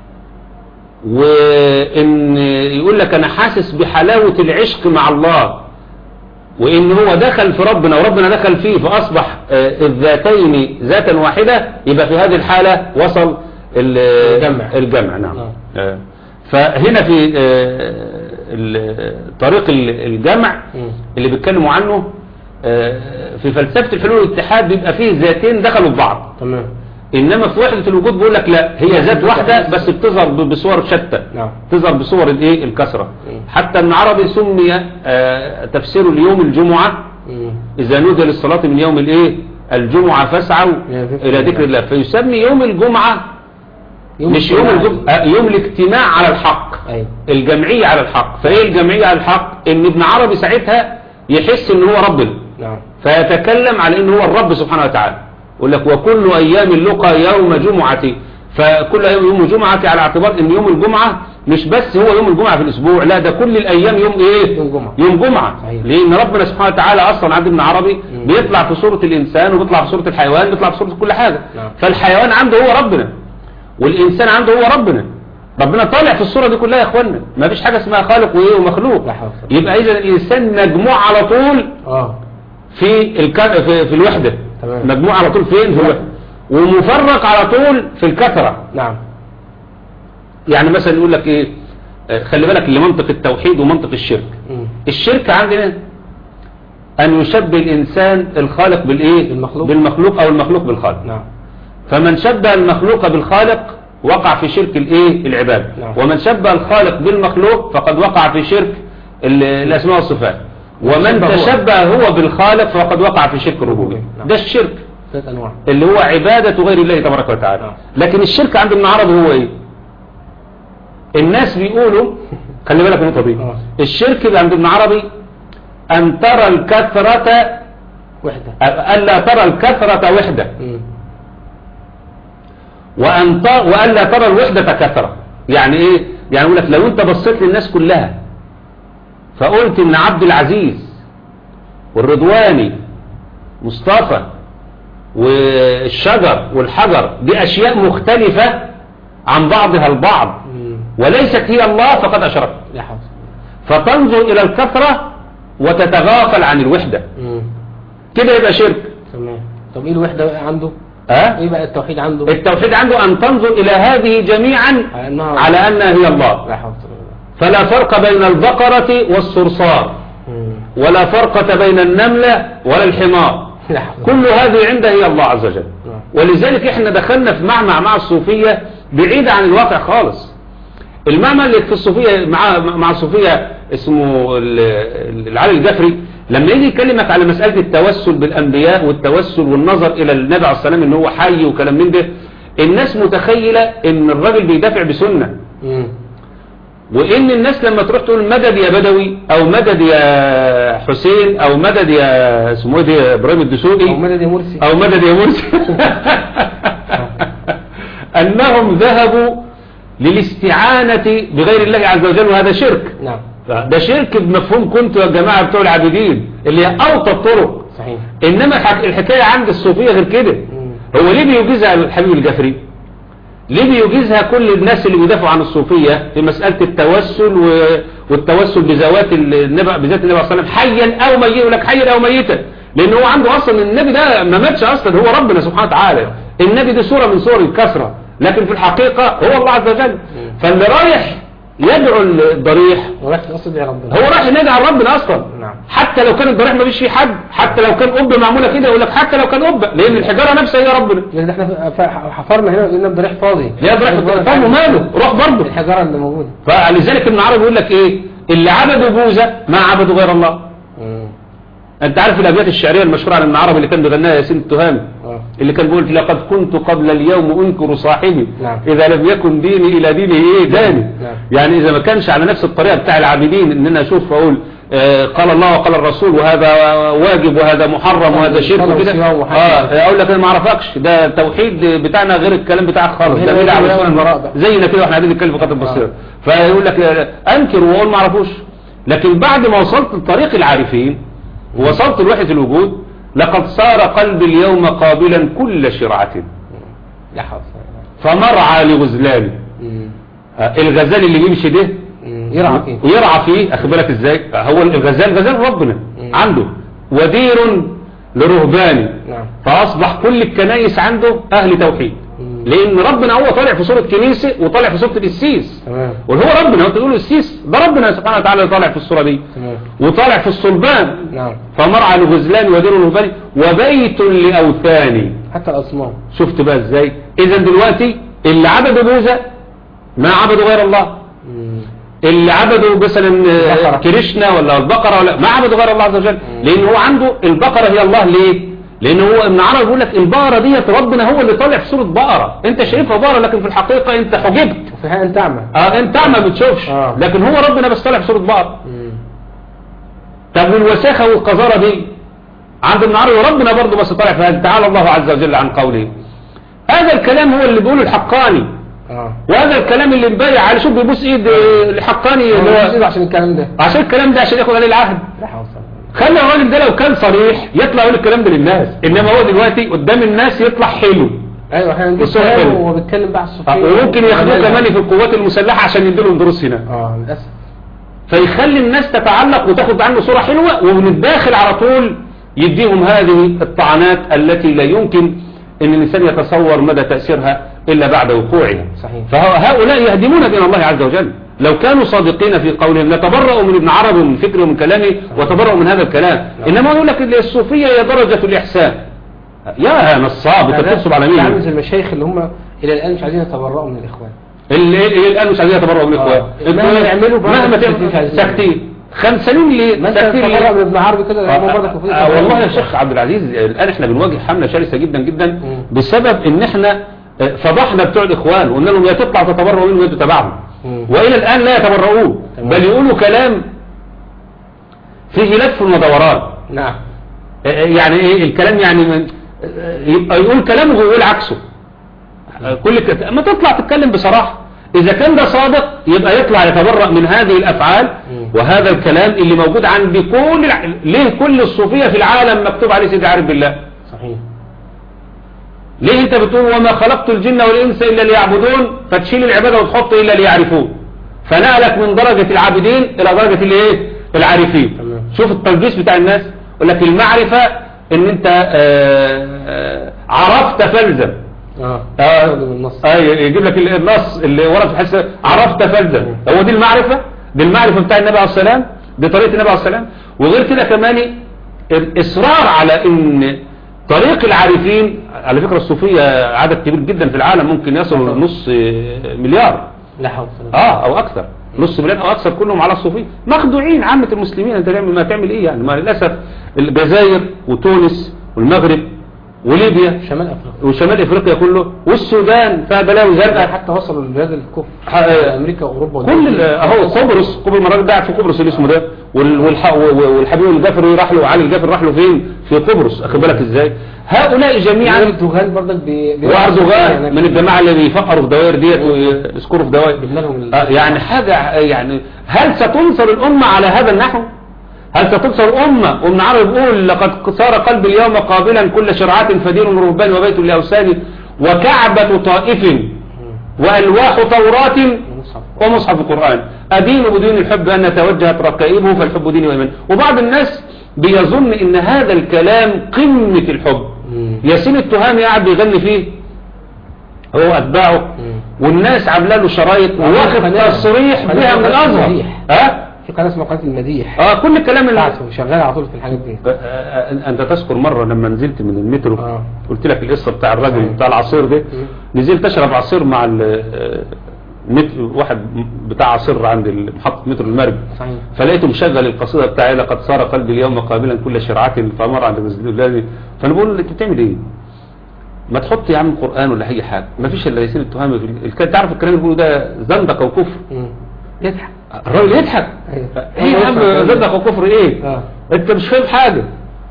وان يقول لك انا حاسس بحلاوة العشق مع الله وان هو دخل في ربنا وربنا دخل فيه فاصبح آه، الذاتين ذاتا واحدة يبقى في هذه الحالة وصل ال- الجمع. الجمع نعم نعم. آه. فهنا في آه، ال- طريق ال- الجمع مم. اللي بيتكلموا عنه آه، في فلسفة الحلول والاتحاد بيبقى فيه ذاتين دخلوا في بعض تمام انما في وحدة الوجود بيقول لك لا هي ذات واحدة بس بتظهر ب- بصور شتى نعم تظهر بصور الايه الكسرة مم. حتى ابن عربي سمي آه، تفسيره اليوم الجمعة مم. اذا نودي للصلاة من يوم الايه الجمعة فاسعوا إلى ذكر الى الله. ذكر الله فيسمي يوم الجمعة مش يوم الجمعة. الجمعة آه، يوم الاجتماع على الحق ايوه الجمعية على الحق فايه الجمعية على الحق ان ابن عربي ساعتها يحس ان هو ربنا نعم فيتكلم على انه هو الرب سبحانه وتعالى يقول لك وكل ايام اللقى يوم جمعتي فكل ايام يوم جمعتي على اعتبار ان يوم الجمعة مش بس هو يوم الجمعة في الاسبوع لا ده كل الايام يوم ايه يوم جمعة. يوم جمعة صحيح. لان ربنا سبحانه وتعالى اصلا عند ابن عربي مم. بيطلع في صورة الانسان وبيطلع في صورة الحيوان بيطلع في صورة كل حاجة نعم. فالحيوان عنده هو ربنا والانسان عنده هو ربنا ربنا طالع في الصورة دي كلها يا اخوانا ما فيش حاجة اسمها خالق وايه ومخلوق لا حول ولا قوة. يبقى اذا الانسان مجموع على طول اه في الك... في, في الوحدة تمام. مجموع على طول فين في الوحدة ومفرق على طول في الكثرة نعم يعني مثلا يقول لك ايه آه، خلي بالك لمنطق التوحيد ومنطق الشرك مم. الشرك عندنا ان يشبه الانسان الخالق بالايه بالمخلوق. بالمخلوق او المخلوق بالخالق نعم فمن شبه المخلوق بالخالق وقع في شرك الايه العبادة نعم. ومن شبه الخالق بالمخلوق فقد وقع في شرك ال- الاسماء والصفات ومن شبه هو. تشبه هو بالخالق فقد وقع في شرك الربوبية نعم. ده الشرك ثلاث انواع اللي هو عبادة غير الله تبارك وتعالى نعم. لكن الشرك عند ابن عربي هو ايه الناس بيقولوا خلي بالك من النقطة دي آه. الشرك عند ابن عربي ان ترى الكثرة وحدة الا ترى الكثرة وحدة مم. وأن ت... وألا ترى الوحدة كثرة يعني إيه يعني أقول لك لو أنت بصيت للناس كلها فقلت إن عبد العزيز والرضواني مصطفى والشجر والحجر دي أشياء مختلفة عن بعضها البعض مم. وليست هي الله فقد أشرك لا حول فتنظر إلى الكثرة وتتغافل عن الوحدة مم. كده يبقى شرك تمام طب ايه الوحدة بقى عنده ها ايه بقى التوحيد عنده التوحيد عنده أن تنظر إلى هذه جميعا على انها على أنها هي الله لا حول ولا فلا فرق بين البقرة والصرصار قوة ولا فرقة بين النملة ولا الحمار لا حول كل هذه عنده هي الله عز وجل نعم. ولذلك احنا دخلنا في معمع مع الصوفية بعيد عن الواقع خالص المعمع اللي في الصوفية مع مع الصوفية اسمه ال- ال- العلي الجفري لما يجي يكلمك على مسألة التوسل بالأنبياء والتوسل والنظر إلى النبي عليه الصلاة والسلام إن هو حي وكلام من ده الناس متخيلة إن الراجل بيدافع بسنة مم. وإن الناس لما تروح تقول مدد يا بدوي أو مدد يا حسين أو مدد يا اسمه إيه ده يا إبراهيم الدسوقي او مدد يا مرسي أو مدد يا مرسي أنهم ذهبوا للاستعانة بغير الله عز وجل وهذا شرك نعم ده شرك بمفهوم كنتوا يا جماعة بتوع العابدين اللي هي أوطى الطرق صحيح إنما الحك- الحكاية عند الصوفية غير كده مم. هو ليه بيجيزها الحبيب الجفري ليه بيجيزها كل الناس اللي بيدافعوا عن الصوفية في مسألة التوسل و... والتوسل بذوات النبي بذات النبي صلى الله عليه وسلم حيا أو ميتا يقول لك حيا أو ميتا لأن هو عنده أصلا النبي ده ما ماتش أصلا هو ربنا سبحانه وتعالى النبي دي صورة من صور الكسرة لكن في الحقيقة هو الله عز وجل فاللي رايح يدعو الضريح وراح تقصد يا ربنا هو راح ينادي على ربنا اصلا نعم. حتى لو كان الضريح ما فيش فيه حد حتى لو كان قبه معموله كده يقول لك حتى لو كان قبه لان الحجاره نفسها هي ربنا لان احنا ف- ف- حفرنا هنا لقينا الضريح فاضي يا ضريح طب وماله روح برضه الحجاره اللي موجوده فلذلك ابن عربي يقول لك ايه اللي عبدوا بوذا ما عبدوا غير الله مم. انت عارف الابيات الشعريه المشهوره عن ابن عربي اللي كان بيغناها ياسين التهامي اه اللي كان بيقول لقد كنت قبل اليوم انكر صاحبي نعم. اذا لم يكن ديني الى دينه ايه داني نعم. يعني اذا ما كانش على نفس الطريقه بتاع العابدين ان انا اشوف واقول آه، قال الله وقال الرسول وهذا واجب وهذا محرم وهذا شرك صلاة وكده وصيام وحج. اه اقول لك انا ما اعرفكش ده توحيد بتاعنا غير الكلام بتاعك خالص هنا ده يقول بدعه لك بس- البراء بقى. زينا كده واحنا قاعدين نتكلم في قطب البصيره فيقول لك آه، انكر واقول ما اعرفوش لكن بعد ما وصلت لطريق العارفين ووصلت لوحده الوجود لقد صار قلبي اليوم قابلا كل شرعه لا حول فمرعى لغزلان مم. آه، الغزال اللي بيمشي ده مم. يرعى فيه ويرعى فيه اخد بالك ازاي آه، هو الغزال غزال ربنا مم. عنده ودير لرهباني نعم فاصبح كل الكنايس عنده اهل توحيد مم. لان ربنا هو طالع في صورة كنيسة وطالع في صورة السيس تمام واللي هو ربنا وانت تقول السيس ده ربنا سبحانه وتعالى اللي طالع في الصورة دي تمام وطالع في الصلبان نعم فمرعى لغزلان ودير لرهباني وبيت لاوثاني حتى الاصنام شفت بقى ازاي اذا دلوقتي اللي عبدوا بوذا ما عبدوا غير الله مم. اللي عبدوا مثلا آه، البقرة. كريشنا ولا البقرة ولا ما عبدوا غير الله عز وجل لان هو عنده البقرة هي الله ليه لان هو ابن عربي بيقول لك البقرة ديت ربنا هو اللي طالع في صورة بقرة انت شايفها بقرة لكن في الحقيقة انت حجبت وفي الحقيقه انت اعمى اه انت ما بتشوفش آه. لكن هو ربنا بس طالع في صورة بقرة مم. طب والوساخة والقذارة دي عند ابن عربي ربنا برضه بس طالع في هذا تعالى الله عز وجل عن قوله هذا الكلام هو اللي بيقوله الحقاني اه وهذا الكلام اللي مبايع على شوف بيبوس ايد آه، الحقاني هو اللي هو بيزيد عشان الكلام ده عشان الكلام ده عشان ياخد عليه العهد لا حول خلى الراجل ده لو كان صريح يطلع يقول الكلام ده للناس انما هو دلوقتي قدام الناس يطلع حلو ايوه احنا نجيب والصوفية. كلام وهو بيتكلم بقى على آه، الصوفيه وممكن ياخدوه كمان في القوات المسلحة عشان يديلهم دروس هنا اه للاسف فيخلي الناس تتعلق وتاخد عنه صورة حلوة ومن الداخل على طول يديهم هذه الطعنات التي لا يمكن ان الانسان يتصور مدى تأثيرها الا بعد وقوعها صحيح. فهؤلاء يهدمون دين الله عز وجل لو كانوا صادقين في قولهم لتبرأوا من ابن عربي ومن فكره ومن كلامه وتبرأوا من هذا الكلام انما يقول لك الصوفية هي درجة الاحسان يا نصاب انت بتنصب على عامل مين زي المشايخ اللي هم الى الان مش عايزين يتبرؤوا من الاخوان اللي اللي الان مش عايزين يتبرأوا من الاخوان آه. مهما يعملوا برضه مهما مش تعمل عايزين. ساكتين خمسانين ليه ما انت ساكتين ليه تتبرأ من ابن عربي كده هم برضك المفروض آه يتبرؤوا. والله يا شيخ عبد العزيز الآن احنا بنواجه حملة شرسة جدا جدا مم. بسبب ان احنا آه، فضحنا بتوع الاخوان وقلنا لهم يا تطلع تتبرؤوا منهم يا تتبعهم مم. والى الان لا يتبرؤون تمام. بل يقولوا كلام فيه لف ودوران نعم آه، يعني ايه الكلام يعني من آه، يبقى يقول كلام ويقول عكسه آه، كل ك... ما تطلع تتكلم بصراحة إذا كان ده صادق يبقى يطلع يتبرأ من هذه الأفعال مم. وهذا الكلام اللي موجود عند كل الع... ليه كل الصوفية في العالم مكتوب عليه سيدي عارف بالله صحيح ليه انت بتقول وما خلقت الجن والإنس إلا ليعبدون فتشيل العبادة وتحط إلا ليعرفون فنقلك من درجة العابدين إلى درجة الايه العارفين تمام. شوف التلبيس بتاع الناس يقول لك المعرفة ان انت آه، آه، عرفت فلزم اه آه. استخدم النص آه يجيب لك النص اللي ورد في الحديث عرفت فلزم هو دي المعرفة دي المعرفة بتاع النبي عليه السلام دي طريقة النبي عليه السلام وغير كده كمان الإصرار على ان طريق العارفين على فكرة الصوفية عدد كبير جدا في العالم ممكن يصل نص مليار لا حول ولا قوة. اه او اكثر نص مليون او اكثر كلهم على الصوفيه مخدوعين عامة المسلمين انت تعمل ما تعمل ايه يعني ما للاسف الجزائر وتونس والمغرب وليبيا شمال افريقيا وشمال افريقيا كله والسودان فيها بلاوي زرقاء حتى وصلوا لبلاد الكفر ح- امريكا واوروبا كل ال- اهو قبرص قبرص المرة ده قاعد في قبرص اللي اسمه ده وال- والح- و- والحبيب الجفري راح له وعلي الجفري راح له فين في قبرص اخد بالك ازاي هؤلاء جميعا اردوغان برضك بي بي- واردوغان من الجماعة اللي بيفقروا في دوائر ديت ويذكروا في دوائر بدماغهم ال- آه، يعني حاجة يعني هل ستنصر الأمة على هذا النحو هل ستنصر الأمة وابن عربي بيقول لقد صار قلبي اليوم قابلا كل شرعات فدين ورهبان وبيت لأوثان وكعبة طائف وألواح توراة المصحف. ومصحف القرآن أدين بدون الحب أن توجهت ركائبه فالحب دين وإيمان وبعض الناس بيظن إن هذا الكلام قمة الحب مم. ياسين التهامي قاعد بيغني فيه هو أتباعه مم. والناس عامله له شرايط واخد قناة- تصريح قناة بها من الازهر المديح. ها في قناه اسمها قناه المديح اه كل الكلام اللي بتاعته شغال على طول في الحاجات دي آه، آه، انت تذكر مره لما نزلت من المترو آه. قلت لك القصه بتاع الراجل صحيح. بتاع العصير ده نزلت اشرب عصير مع ال- آه، مترو واحد بتاع عصير عند محطه مترو المرج صحيح فلقيته مشغل القصيده بتاعي لقد صار قلبي اليوم قابلا كل شرعه فمر عند الله فانا بقول له انت بتعمل ايه؟ ما تحط يا عم قران ولا اي حاجه ما فيش الا ياسين التهامي في ال- الك- تعرف الكلام اللي بيقوله ده زندقه وكفر مم. يضحك الراجل يضحك أيوة. ايه يا عم زندق وكفر ايه اه انت مش فاهم حاجه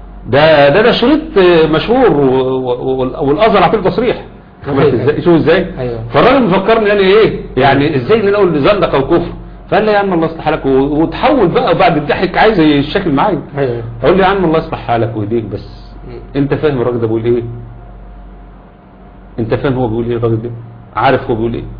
ده ده ده شريط آه، مشهور و- و- والازهر عطيه تصريح أيوة. ازاي شوف ازاي أيوة. فالراجل مفكرني انا ايه يعني ازاي ان انا اقول زندق او كفر فقال لي يا عم الله يصلح حالك و- وتحول بقى بعد الضحك عايز الشكل معايا ايوه اقول له يا عم الله يصلح حالك ويهديك بس مم. انت فاهم الراجل ده بيقول ايه انت فاهم هو بيقول ايه الراجل ده عارف هو بيقول ايه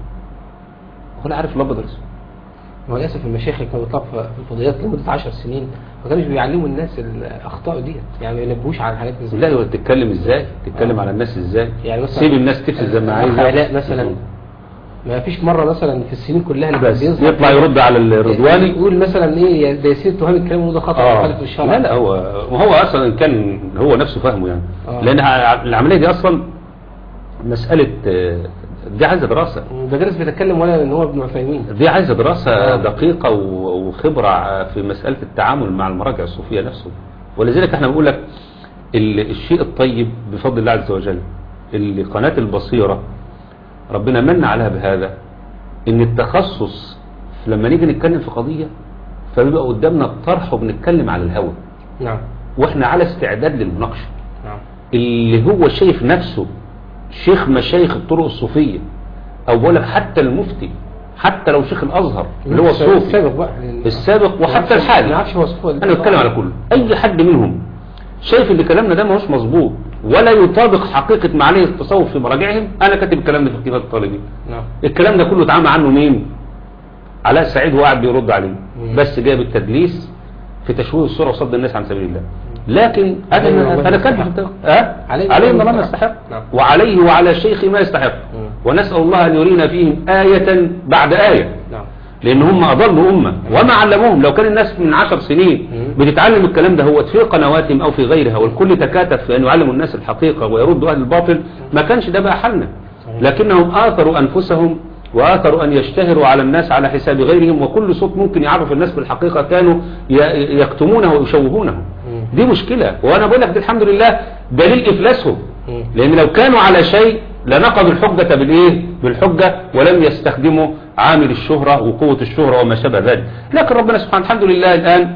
ولا عارف الابيض والاسود هو للاسف المشايخ اللي كانوا بيطلعوا في في الفضائيات لمده 10 سنين ما كانوش بيعلموا الناس الاخطاء ديت يعني ما ينبهوش على الحاجات دي لا هو تتكلم ازاي تتكلم على الناس ازاي يعني مثلا سيب الناس تفسد زي ما عايزه علاء مثلا ما فيش مره مثلا في السنين كلها اللي كان بس بيظهر يطلع يرد على الرضواني يقول مثلا ايه يا- ده ياسين التهامي الكلام ده خطا اه مخالف للشرع لا لا هو وهو اصلا إن كان هو نفسه فاهمه يعني آه. لان ع- العمليه دي اصلا مساله آه، دي عايزه دراسه ده ناس بيتكلم ولا ان هو ابن عثيمين دي عايزه دراسه آه. دقيقه و- وخبره في مساله التعامل مع المراجع الصوفيه نفسه ولذلك احنا بنقول لك ال- الشيء الطيب بفضل الله عز وجل اللي قناه البصيره ربنا من عليها بهذا ان التخصص لما نيجي نتكلم في قضيه فبيبقى قدامنا الطرح وبنتكلم على الهوى نعم واحنا على استعداد للمناقشه نعم اللي هو شايف نفسه شيخ مشايخ الطرق الصوفية او بقول لك حتى المفتي حتى لو شيخ الازهر اللي هو الصوفي السابق بقى لأن- السابق وحتى ما الحالي يعرفش هو صوفي ولا انا بتكلم على كله اي حد منهم شايف ان كلامنا ده ماهوش مظبوط ولا يطابق حقيقة معاني التصوف في مراجعهم انا كاتب الكلام ده في كتاب الطالبين نعم الكلام ده كله اتعمى عنه مين علاء سعيد هو قاعد بيرد عليه مم. بس جاب التدليس في تشويه الصورة وصد الناس عن سبيل الله لكن عليه انا ربنا انا كاتب يستحق. في الكتاب. اه عليه عليه ربنا ما لم يستحق. يستحق نعم. وعليه وعلى الشيخ ما يستحق مم. ونسأل الله ان يرينا فيهم آية بعد آية نعم لان هم اضلوا امه وما علموهم لو كان الناس من عشر سنين مم. بتتعلم الكلام ده هو في قنواتهم او في غيرها والكل تكاتف في ان يعلموا الناس الحقيقه ويردوا اهل الباطل ما كانش ده بقى حلنا صحيح. لكنهم اثروا انفسهم واثروا ان يشتهروا على الناس على حساب غيرهم وكل صوت ممكن يعرف الناس بالحقيقه كانوا ي- يكتمونه ويشوهونه مم. دي مشكله وانا بقول لك دي الحمد لله دليل افلاسهم مم. لان لو كانوا على شيء لنقضوا الحجة بالايه بالحجة ولم يستخدموا عامل الشهرة وقوة الشهرة وما شابه ذلك لكن ربنا سبحانه الحمد لله الآن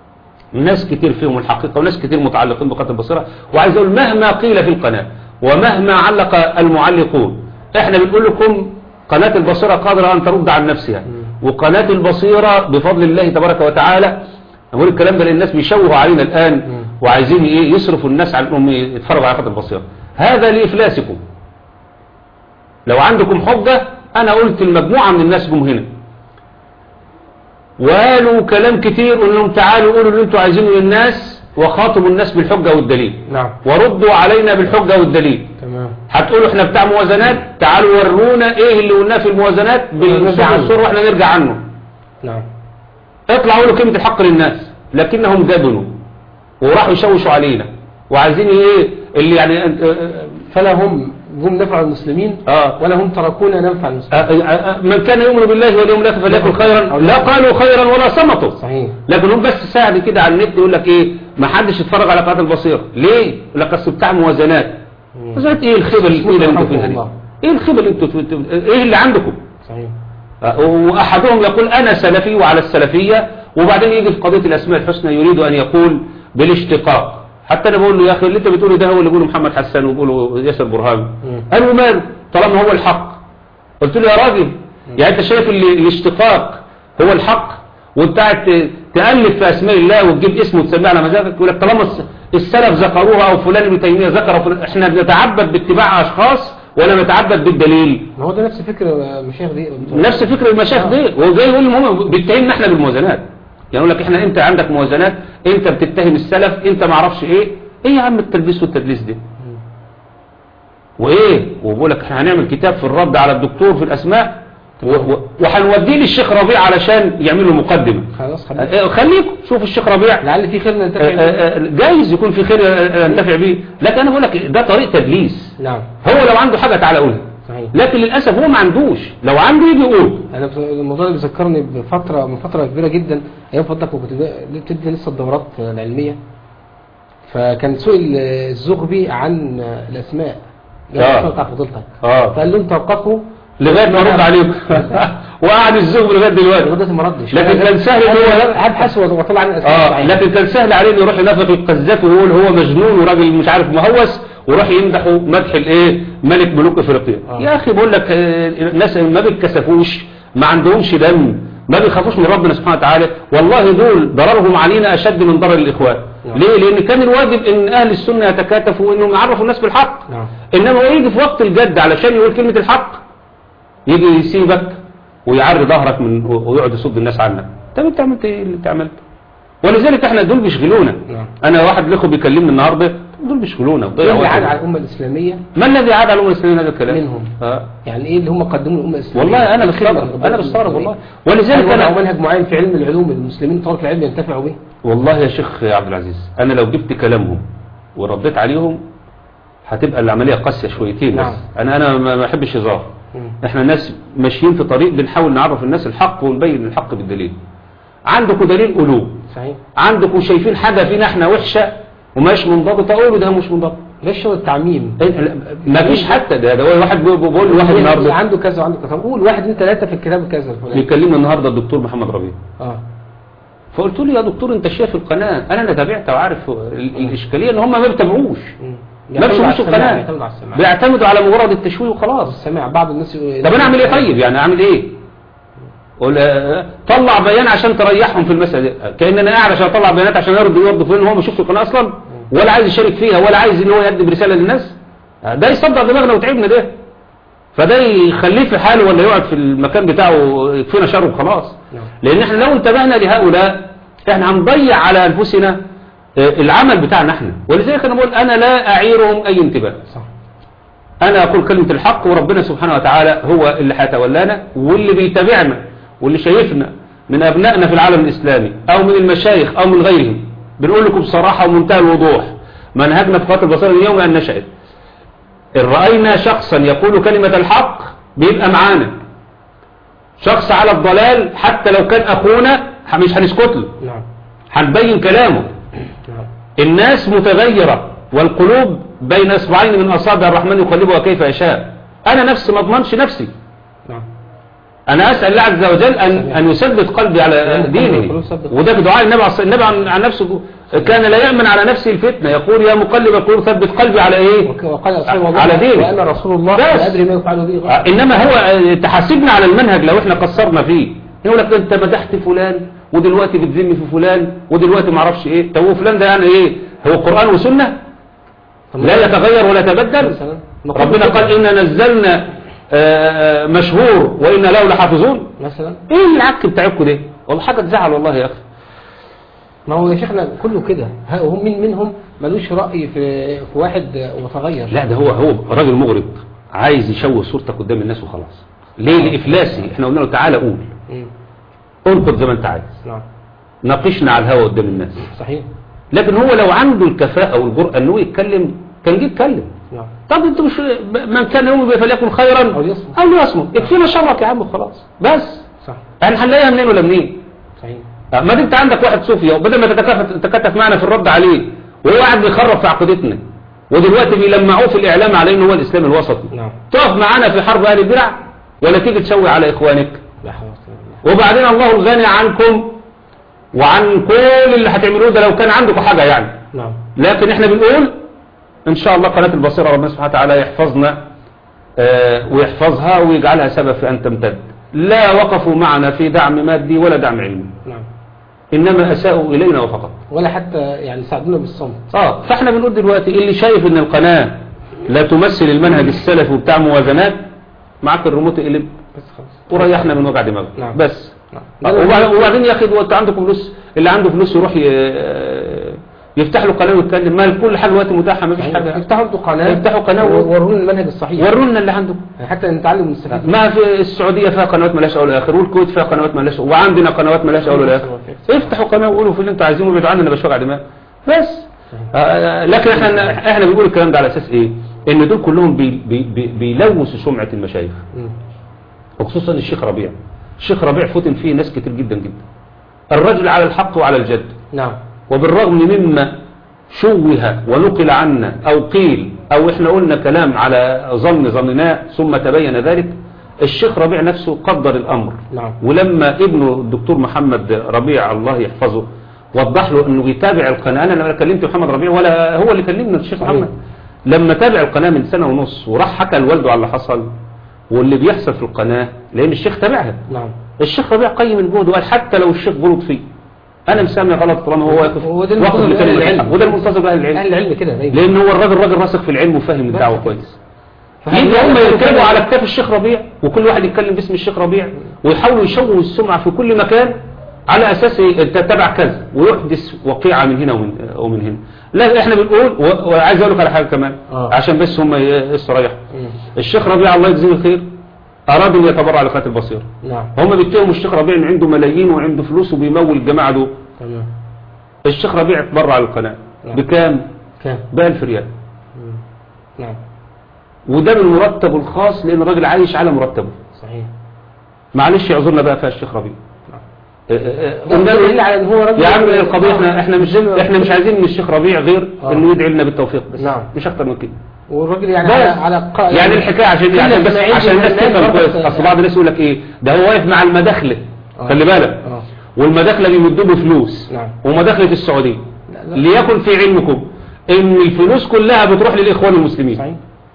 ناس كتير فيهم الحقيقة وناس كتير متعلقين بقتل البصيرة وعايز أقول مهما قيل في القناة ومهما علق المعلقون احنا بنقول لكم قناة البصيرة قادرة أن ترد عن نفسها وقناة البصيرة بفضل الله تبارك وتعالى نقول الكلام ده للناس بيشوهوا علينا الآن وعايزين ايه يصرفوا الناس على انهم يتفرجوا على قناة البصيرة هذا لإفلاسكم لو عندكم حجة أنا قلت المجموعة من الناس جم هنا وقالوا كلام كتير قلنا لهم تعالوا قولوا اللي انتوا عايزينه للناس وخاطبوا الناس بالحجة والدليل نعم وردوا علينا بالحجة والدليل تمام هتقولوا احنا بتاع موازنات تعالوا ورونا ايه اللي قلناه في الموازنات نرجع بالصور عنه. والصور واحنا نرجع عنه نعم اطلعوا له كلمة الحق للناس لكنهم جبنوا وراحوا يشوشوا علينا وعايزين ايه اللي يعني اه فلا هم هم نفع المسلمين اه ولا هم تركونا ننفع اه المسلمين اه اه من كان يؤمن بالله واليوم الاخر فليكن خيرا لا قالوا خيرا ولا صمتوا صحيح لكن هم بس ساعد كده على النت يقول لك ايه ما حدش يتفرج على قناه البصيره ليه يقول لك اصل بتاع موازنات موازنات ايه الخيبه اللي اللي انتوا فيها دي الله. ايه الخيبه اللي انتوا انتوا- ايه اللي عندكم صحيح آه، واحدهم يقول انا سلفي وعلى السلفية وبعدين يجي في قضية الاسماء الحسنى يريد ان يقول بالاشتقاق حتى انا بقول له يا اخي اللي انت بتقوله ده هو اللي بيقوله محمد حسان وبيقوله ياسر برهان مم. قالوا ماله طالما هو الحق قلت له يا راجل يعني انت شايف اللي- الاشتقاق هو الحق وانت قاعد ت- تألف في اسماء الله وتجيب اسمه وتسميه على مزاجك يقول لك طالما الس- السلف ذكروها او فلان ابن تيميه ذكر فلان- احنا بنتعبد باتباع اشخاص ولا نتعبد بالدليل ما هو ده نفس فكر مشايخ دي نفس فكر المشايخ دي هو جاي يقول لهم هم بيتهمنا احنا بالموازنات يعني يقول لك احنا انت عندك موازنات انت بتتهم السلف انت ما اعرفش ايه ايه يا عم التلبيس والتدليس ده وايه وبقول لك احنا هنعمل كتاب في الرد على الدكتور في الاسماء و- و- وهنوديه للشيخ ربيع علشان يعمل له مقدمه خلاص خليك اه، خليكم شوفوا الشيخ ربيع لعل في خير ننتفع اه، بيه. اه، اه، جايز يكون في خير اه، اه، ننتفع بيه لكن انا بقول لك ده طريق تدليس نعم هو لو عنده حاجه تعالى قولها صحيح لكن للاسف هو ما عندوش لو عنده يجي يقول انا بس- الموضوع ده بيذكرني بفتره من فتره كبيره جدا ايام فضلك وكنت دا- بتدي لسه الدورات العلميه فكان سئل الزغبي عن الاسماء آه. الاسماء بتاع فضيلتك اه فقال لهم توقفوا لغايه ما ارد عليكم وقعد الزغب لغايه دلوقتي لغايه ما ردش لكن كان سهل إن هو- هبحث وطلع عن الاسماء اه صحيح. لكن كان سهل عليه انه يروح ينافق القذافي ويقول هو مجنون وراجل مش عارف مهوس وراح يمدحه مدح الايه ملك ملوك افريقيا آه. يا اخي بقول لك آه، الناس ما بيتكسفوش ما عندهمش دم ما بيخافوش من ربنا سبحانه وتعالى والله دول ضررهم علينا اشد من ضرر الاخوان نعم. ليه لان كان الواجب ان اهل السنه يتكاتفوا انهم يعرفوا الناس بالحق نعم انما هو يجي في وقت الجد علشان يقول كلمة الحق يجي يسيبك ويعري ظهرك من ويقعد يصد الناس عنك طب انت عملت ايه اللي انت عملته ولذلك احنا دول بيشغلونا نعم. انا واحد الاخوه بيكلمني النهارده دول بيشغلونا ايه وضيعوا اللي عاد وقتنا. على الامه الاسلاميه ما الذي عاد على الامه الاسلاميه هذا الكلام منهم. آه. يعني ايه اللي هم قدموا للامه الاسلاميه والله انا الخدمة بستغرب للأمة انا بستغرب والله الإسلامية. ولذلك هل وضعوا انا منهج معين في علم العلوم المسلمين طلبه العلم ينتفعوا به والله يا شيخ يا عبد العزيز انا لو جبت كلامهم ورديت عليهم هتبقى العمليه قاسيه شويتين نعم. بس انا انا ما ما بحبش هزار مم. احنا ناس ماشيين في طريق بنحاول نعرف الناس الحق ونبين الحق بالدليل عندكم دليل قلوب صحيح عندكم شايفين حاجة فينا احنا وحشة ومش منضبطة قولوا ده مش منضبط ده الشغل التعميم ما فيش حتى ده ده واحد بيقول بيقول لواحد يعني النهارده عنده كذا وعنده كذا طب قول واحد اثنين ثلاثه في الكتاب كذا الفلاني بيكلمنا النهارده الدكتور محمد ربيع اه فقلت له يا دكتور انت شايف القناة انا انا تابعت وعارف ال- الاشكالية ان هم ما بيتابعوش مم. ما بيعتمدوا على بيشوفوش السماع، القناة بيعتمدوا على السماع بيعتمدوا على مجرد التشويه وخلاص السماع بعض الناس طب انا اعمل ايه طيب يعني اعمل ايه قول آه، طلع بيان عشان تريحهم في المسألة دي كأن انا قاعد عشان اطلع بيانات عشان يرضوا يرضوا فين هو ما يشوفش القناة اصلا ولا عايز يشارك فيها ولا عايز ان هو يقدم رسالة للناس آه، ده يصدع دماغنا وتعبنا ده فده يخليه في حاله ولا يقعد في المكان بتاعه يكفينا شره وخلاص نعم. لان احنا لو انتبهنا لهؤلاء احنا هنضيع على انفسنا آه، العمل بتاعنا احنا ولذلك انا بقول انا لا اعيرهم اي انتباه صح انا اقول كلمة الحق وربنا سبحانه وتعالى هو اللي هيتولانا واللي بيتابعنا واللي شايفنا من ابنائنا في العالم الاسلامي او من المشايخ او من غيرهم بنقول لكم بصراحة ومنتهى الوضوح منهجنا في قناة البصيرة من يوم ان نشأت ان رأينا شخصا يقول كلمة الحق بيبقى معانا شخص على الضلال حتى لو كان اخونا مش هنسكت له نعم هنبين كلامه نعم الناس متغيرة والقلوب بين اصبعين من اصابع الرحمن يقلبها كيف يشاء انا نفسي ما اضمنش نفسي نعم انا اسال الله عز وجل ان ان يثبت قلبي على نعم، قلب دينه القلوب ثبت. وده بدعاء النبي عليه النبي عن عن نفسه كان لا يامن على نفسه الفتنه يقول يا مقلب القلوب ثبت قلبي على ايه وك- وقال أصحاب الله على دينه. وأنا رسول الله بس. لا أدري ما يفعل به غير انما هو آه، تحاسبنا على المنهج لو احنا قصرنا فيه يقول لك انت مدحت فلان ودلوقتي بتذم في فلان ودلوقتي ما اعرفش ايه طب وفلان ده يعني ايه هو قران وسنه طب لا يتغير ولا يتبدل مثلا ربنا قال إنا نزلنا آه، مشهور وإنا له لحافظون مثلا ايه العك بتاعكم ده والله حاجة تزعل والله يا اخي ما هو يا شيخنا كله كده ها- هم من منهم ملوش رأي في في واحد متغير لا ده هو هو راجل مغرض عايز يشوه صورتك قدام الناس وخلاص ليه لإفلاسي احنا قلنا له تعالى قول مم. انقد زي ما انت عايز نعم ناقشنا على الهوا قدام الناس صحيح لكن هو لو عنده الكفاءة والجرأة انه يتكلم كان جه يتكلم نعم طب انتوا مش من كان يوم فليكن خيرا أو ليصمت. او ليصمت يكفينا شرك يا عم وخلاص بس صح احنا هنلاقيها منين ولا منين صحيح آه، ما دي انت عندك واحد صوفي وبدل ما تتكاتف تتكاتف معنا في الرد عليه وهو قاعد بيخرب في عقيدتنا ودلوقتي بيلمعوه في الاعلام على انه هو الاسلام الوسطي نعم تقف معانا في حرب اهل البدع ولا تيجي تشوي على اخوانك لا حول ولا قوة إلا وبعدين الله الغني عنكم وعن كل اللي هتعملوه ده لو كان عندكم حاجة يعني بالله. نعم لكن احنا بنقول ان شاء الله قناة البصيرة ربنا سبحانه وتعالى يحفظنا آه، ويحفظها ويجعلها سبب في ان تمتد لا وقفوا معنا في دعم مادي ولا دعم علمي نعم انما اساءوا الينا وفقط ولا حتى يعني ساعدونا بالصمت اه فاحنا بنقول دلوقتي اللي شايف ان القناة لا تمثل المنهج السلفي وبتاع موازنات معاك الريموت اقلب بس خلاص وريحنا من وجع دماغ نعم. بس نعم وبعد- وبعدين يا اخي وانت عندكم فلوس اللي عنده فلوس يروح ي- يفتح له قناه ويتكلم ما كل حاجه دلوقتي متاحه ما فيش حاجه افتحوا انتوا قناة افتحوا قناة و- وورونا المنهج الصحيح ورونا اللي عندكم يعني حتى نتعلم ونستفيد ما في السعوديه فيها قنوات مالهاش اول ولا اخر والكويت فيها قنوات مالهاش وعندنا قنوات مالهاش اول ولا اخر افتحوا قناه وقولوا في اللي انتوا عايزينه وابعدوا عننا باش وجع دماغ بس آه، لكن احنا احنا بنقول الكلام ده على اساس ايه ان دول كلهم بي بي بي بيلوثوا سمعه المشايخ مم. وخصوصا الشيخ ربيع الشيخ ربيع فتن فيه ناس كتير جدا جدا الرجل على الحق وعلى الجد نعم وبالرغم مما شوه ونقل عنا أو قيل أو إحنا قلنا كلام على ظن ظنناه ثم تبين ذلك الشيخ ربيع نفسه قدر الأمر نعم ولما ابنه الدكتور محمد ربيع الله يحفظه وضح له انه يتابع القناة انا لما كلمت محمد ربيع ولا هو اللي كلمنا الشيخ صحيح. محمد لما تابع القناة من سنة ونص وراح حكى لوالده على اللي حصل واللي بيحصل في القناة لان الشيخ تابعها نعم الشيخ ربيع قيم الجهد وقال حتى لو الشيخ غلط فيه انا مسامي غلط طالما هو واقف وده واقف المنتظر لكلمة لأهل الحق العلم. وده المنتظر بأهل العلم اهل العلم كده دايما لان هو الراجل راجل راسخ في العلم وفاهم الدعوة بس. كويس فهل يجي هم يعرف يركبوا كده؟ على كتاف الشيخ ربيع وكل واحد يتكلم باسم الشيخ ربيع ويحاولوا يشوهوا السمعة في كل مكان على اساس إيه؟ انت تتبع كذا ويحدث وقيعة من هنا ومن, ومن هنا لا احنا بنقول و- وعايز اقول لك على حاجة كمان آه. عشان بس هم يستريحوا مم. الشيخ ربيع الله يجزيه الخير اراد ان يتبرع لقناة البصيرة نعم هم بيتهموا الشيخ ربيع ان عنده ملايين وعنده فلوس وبيمول الجماعة دول تمام الشيخ ربيع اتبرع للقناة نعم. بكام؟ كام ب 1000 ريال مم. نعم وده من مرتبه الخاص لان الراجل عايش على مرتبه صحيح معلش اعذرنا بقى فيها الشيخ ربيع نعم. اه اه اه لا، قلنا له- دليل على ان هو راجل يا عم القضيه احنا احنا مش احنا مش عايزين من الشيخ ربيع غير آه. انه يدعي لنا بالتوفيق بس نعم. مش اكتر من كده والراجل يعني بس. على على قا- يعني الحكايه عشان كل عشان بس ما يجي عشان الناس الناس تفهم برضه كويس ت- اصل بعض الناس يقول لك ايه ده هو واقف مع المداخله آه. خلي بالك اه والمداخله بيمدوا له فلوس نعم. ومداخله السعوديه لا، لا. ليكن في علمكم ان الفلوس كلها بتروح للاخوان المسلمين صحيح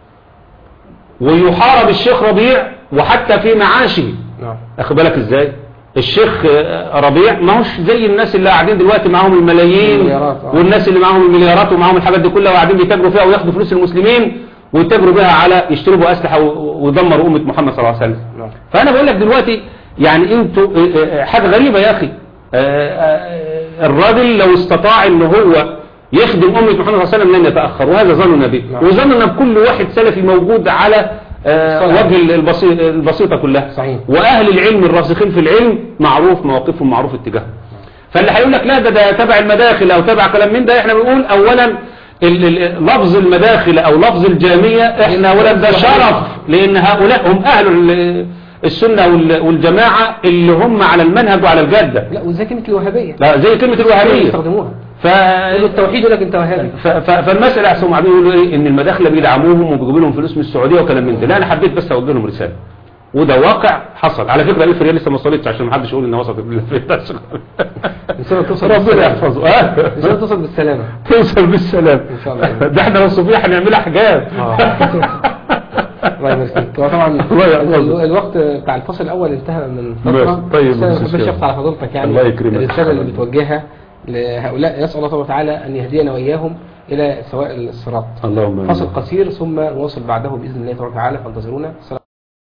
ويحارب الشيخ ربيع وحتى في معاشه نعم اخد بالك ازاي الشيخ آه، ربيع ما هوش زي الناس اللي قاعدين دلوقتي معاهم الملايين المليارات، آه. والناس اللي معاهم المليارات ومعاهم الحاجات دي كلها وقاعدين بيتاجروا فيها وياخدوا فلوس المسلمين ويتاجروا بها على يشتروا بها اسلحه و- ويدمروا امه محمد صلى الله عليه وسلم نعم فانا بقول لك دلوقتي يعني انتوا آه، آه، حاجه غريبه يا اخي آه، آه، الراجل لو استطاع ان هو يخدم امه محمد صلى الله عليه وسلم لن يتاخر وهذا ظننا به نعم. وظننا بكل واحد سلفي موجود على آه، صحيح. وجه البسيط البسيطه كلها صحيح. واهل العلم الراسخين في العلم معروف مواقفهم معروف اتجاههم فاللي هيقول لك لا ده ده تبع المداخل او تبع كلام من ده احنا بنقول اولا ال- ال- لفظ المداخل او لفظ الجامية احنا اولا ده شرف لان هؤلاء هم اهل ال- السنة وال- والجماعة اللي هم على المنهج وعلى الجادة لا وزي كلمة الوهابية لا زي كلمة الوهابية يستخدموها ف... يقولوا التوحيد يقول لك انت وهابي ف... ف... فالمسألة احسن قاعدين يقولوا ايه ان المداخلة بيدعموهم وبيجيبوا لهم فلوس من السعودية وكلام من ده لا انا حبيت بس اوجه لهم رسالة وده واقع حصل على فكرة 1000 ريال لسه ما وصلتش عشان ما حدش يقول انها وصلت ال 1000 ريال ان شاء الله توصل ربنا بالسلامة. يحفظه اه ان شاء الله توصل بالسلامة توصل بالسلام إن شاء الله. ده احنا لو صبيح هنعملها حجاب آه. الله يبارك هو طبعا الله يحفظه. ال- الوقت بتاع الفصل الاول انتهى من فترة ماشي. طيب، بس أنا مفيش بحب مشكلة. الشفقة على حضرتك يعني الله يكرمك. الرسالة اللي بتوجهها لهؤلاء يسأل الله سبحانه وتعالى أن يهدينا وإياهم إلى سواء الصراط اللهم آمين. فصل قصير ثم نواصل بعده بإذن الله تبارك وتعالى فانتظرونا